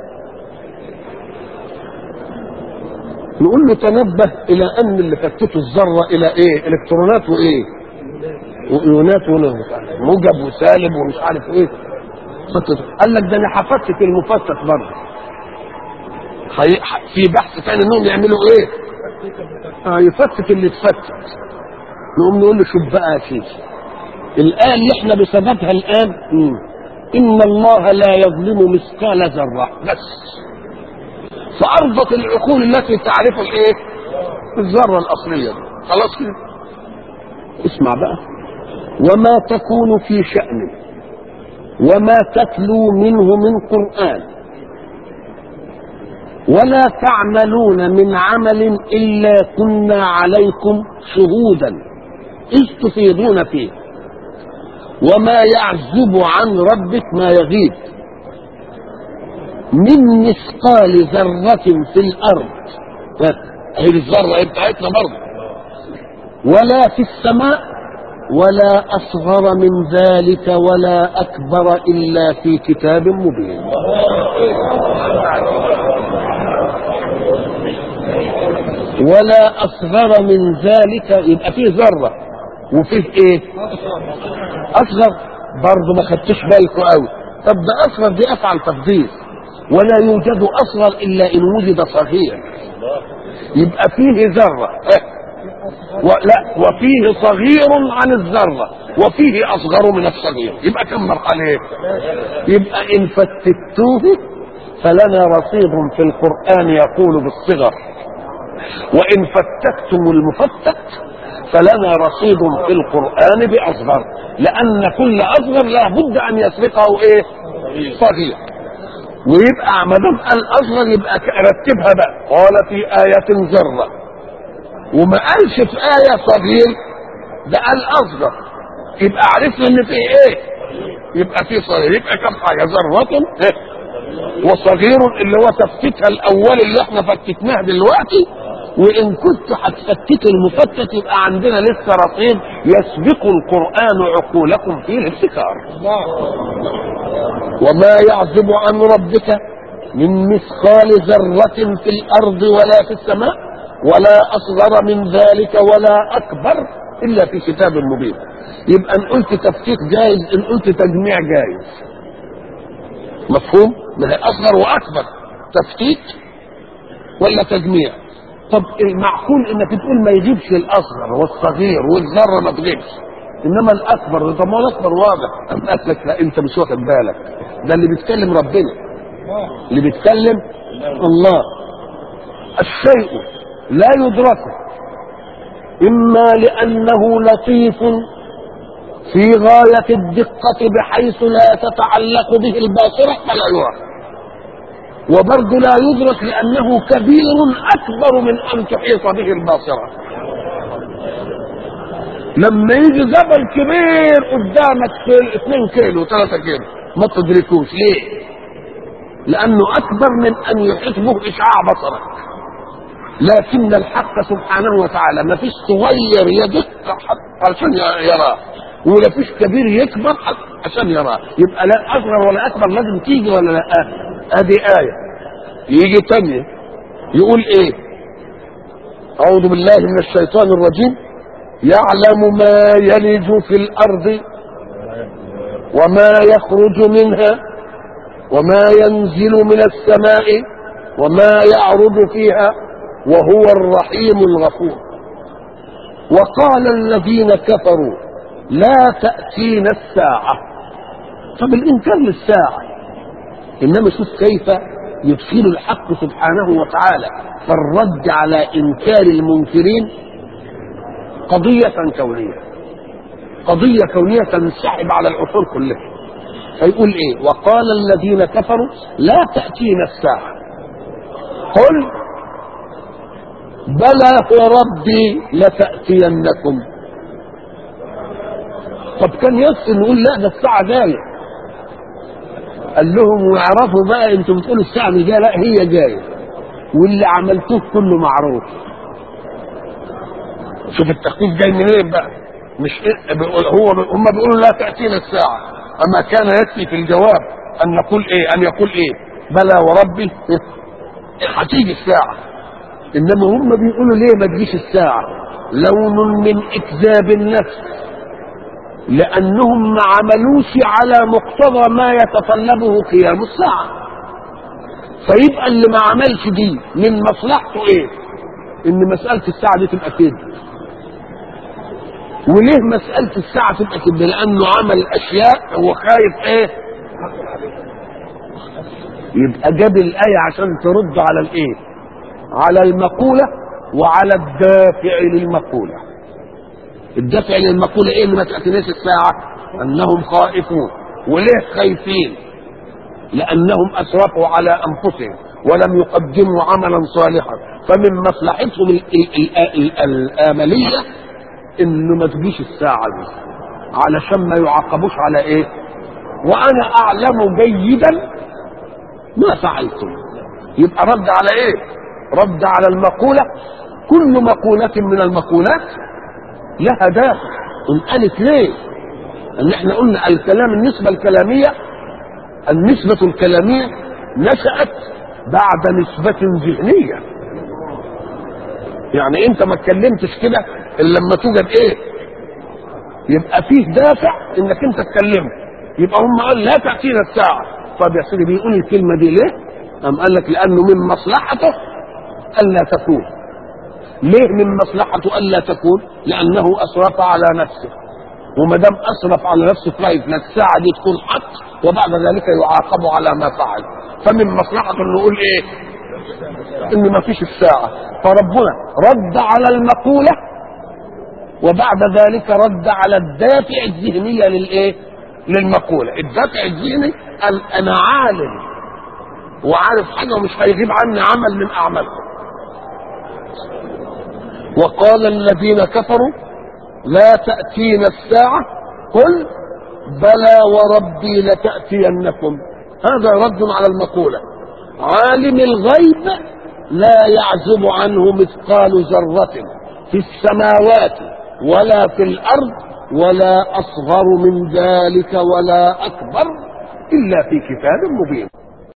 نقول له تنبه الى ان اللي فتته الذره الى ايه؟ الكترونات وايه؟ وايونات موجب وسالب ومش عارف ايه قال لك ده انا هفتت المفتت برضه في بحث ثاني انهم يعملوا ايه؟ آه يفتت اللي اتفتت نقوم نقول له شوف بقى يا سيدي الآن اللي احنا بسببها الآن مم. إن الله لا يظلم مثقال ذرة بس فأرضت العقول التي تعرف الإيه؟ الذرة الأصلية دي خلاص كده اسمع بقى وما تكون في شأن وما تتلو منه من قرآن ولا تعملون من عمل إلا كنا عليكم شهودا إذ تفيضون فيه وما يعزب عن ربك ما يغيب من مثقال ذرة في الأرض هي الذرة بتاعتنا برضه ولا في السماء ولا أصغر من ذلك ولا أكبر إلا في كتاب مبين ولا أصغر من ذلك يبقى فيه ذرة وفيه إيه أصغر برضه ما خدتش بالكم قوي طب ده أصغر دي أفعل تفضيل ولا يوجد أصغر إلا إن وجد صغير يبقى فيه ذرة لا وفيه صغير عن الذرة وفيه أصغر من الصغير يبقى كم مرحلة يبقى إن فتتوه فلنا رصيد في القرآن يقول بالصغر وإن فتتم المفتت فلنا رصيد في القرآن بأصغر لأن كل أصغر لا بد أن يسبقه إيه صغير ويبقى ما دام قال أصغر يبقى رتبها بقى قال في آية ذرة وما قالش في آية صغير ده قال أصغر يبقى عرفنا إن في إيه؟ يبقى في صغير يبقى كم حاجة ذرة إيه؟ وصغير اللي هو تفتيتها الأول اللي إحنا فتتناه دلوقتي وان كنت هتفتتوا المفتت يبقى عندنا لسه رصيد يسبق القران عقولكم فيه الابتكار وما يعزب عن ربك من مثقال ذرة في الأرض ولا في السماء ولا أصغر من ذلك ولا أكبر إلا في كتاب مبين يبقى إن قلت تفكيك جائز إن قلت تجميع جائز مفهوم؟ ما هي أصغر وأكبر تفكيك ولا تجميع طب المعقول انك تقول ما يجيبش الاصغر والصغير والذره ما تجيبش انما الاكبر طب ما هو الاكبر واضح أم قالت لك لا انت مش واخد بالك ده اللي بيتكلم ربنا اللي بيتكلم الله الشيء لا يدركه اما لانه لطيف في غايه الدقه بحيث لا تتعلق به الباصره فلا يرى وبرضه لا يدرك لانه كبير اكبر من ان تحيط به الباصره لما يجي جبل كبير قدامك في 2 كيلو 3 كيلو ما تدركوش ليه لانه اكبر من ان يحيط به اشعاع بصرك لكن الحق سبحانه وتعالى ما فيش صغير يدق حتى عشان يراه ولا فيش كبير يكبر عشان يراه يبقى لا اصغر ولا اكبر لازم تيجي ولا لا ادي آية يجي تانية يقول ايه اعوذ بالله من الشيطان الرجيم يعلم ما يلج في الارض وما يخرج منها وما ينزل من السماء وما يعرض فيها وهو الرحيم الغفور وقال الذين كفروا لا تأتينا الساعة طب الإنكار للساعة إنما شوف كيف يدخل الحق سبحانه وتعالى فالرد على إنكار المنكرين قضية كونية قضية كونية تنسحب على العصور كلها فيقول ايه وقال الذين كفروا لا تأتينا الساعة قل بلى وربي لتأتينكم طب كان يصل نقول لا ده الساعة جاية قال لهم ويعرفوا بقى انتم بتقولوا الساعة مش جاية لا هي جاية واللي عملتوه كله معروف شوف التخطيط جاي منين بقى مش إيه هو هم بيقولوا لا تأتينا الساعة أما كان يكفي في الجواب أن نقول إيه أن يقول إيه بلى وربي هتيجي الساعة إنما هم بيقولوا ليه ما تجيش الساعة لون من إكذاب النفس لأنهم ما عملوش على مقتضى ما يتطلبه قيام الساعة فيبقى اللي ما عملش دي من مصلحته ايه ان مسألة الساعة دي تبقى كده وليه مسألة الساعة تبقى كده لانه عمل اشياء هو خايف ايه يبقى جاب الآية عشان ترد على الايه على المقولة وعلى الدافع للمقولة الدافع للمقولة ايه اللي ما تأتيناش الساعة انهم خائفون وليه خايفين لانهم اسرفوا على انفسهم ولم يقدموا عملا صالحا فمن مصلحتهم ال ال ال ال الامليه انه ما تجيش الساعه دي علشان ما يعاقبوش على ايه وانا اعلم جيدا ما فعلتم يبقى رد على ايه رد على المقوله كل مقوله من المقولات لها دافع ان قالت ليه ان احنا قلنا الكلام النسبه الكلاميه النسبة الكلامية نشأت بعد نسبة ذهنية يعني انت ما اتكلمتش كده الا لما توجد ايه يبقى فيه دافع انك انت اتكلمت يبقى هم قال لا تأتينا الساعة طب يا سيدي بيقول الكلمة دي ليه قام قال لك لانه من مصلحته الا تكون ليه من مصلحته الا تكون لانه اسرف على نفسه وما دام اسرف على نفسه خايف لا الساعه دي تكون حق وبعد ذلك يعاقب على ما فعل فمن مصلحته انه يقول ايه ان ما فيش الساعه فربنا رد على المقوله وبعد ذلك رد على الدافع الذهنيه للايه للمقوله الدافع الذهني قال انا عالم وعارف حاجه ومش هيغيب عني عمل من اعمالكم وقال الذين كفروا لا تأتينا الساعة قل بلى وربي لتأتينكم هذا رد على المقولة عالم الغيب لا يعزب عنه مثقال ذرة في السماوات ولا في الأرض ولا أصغر من ذلك ولا أكبر إلا في كتاب مبين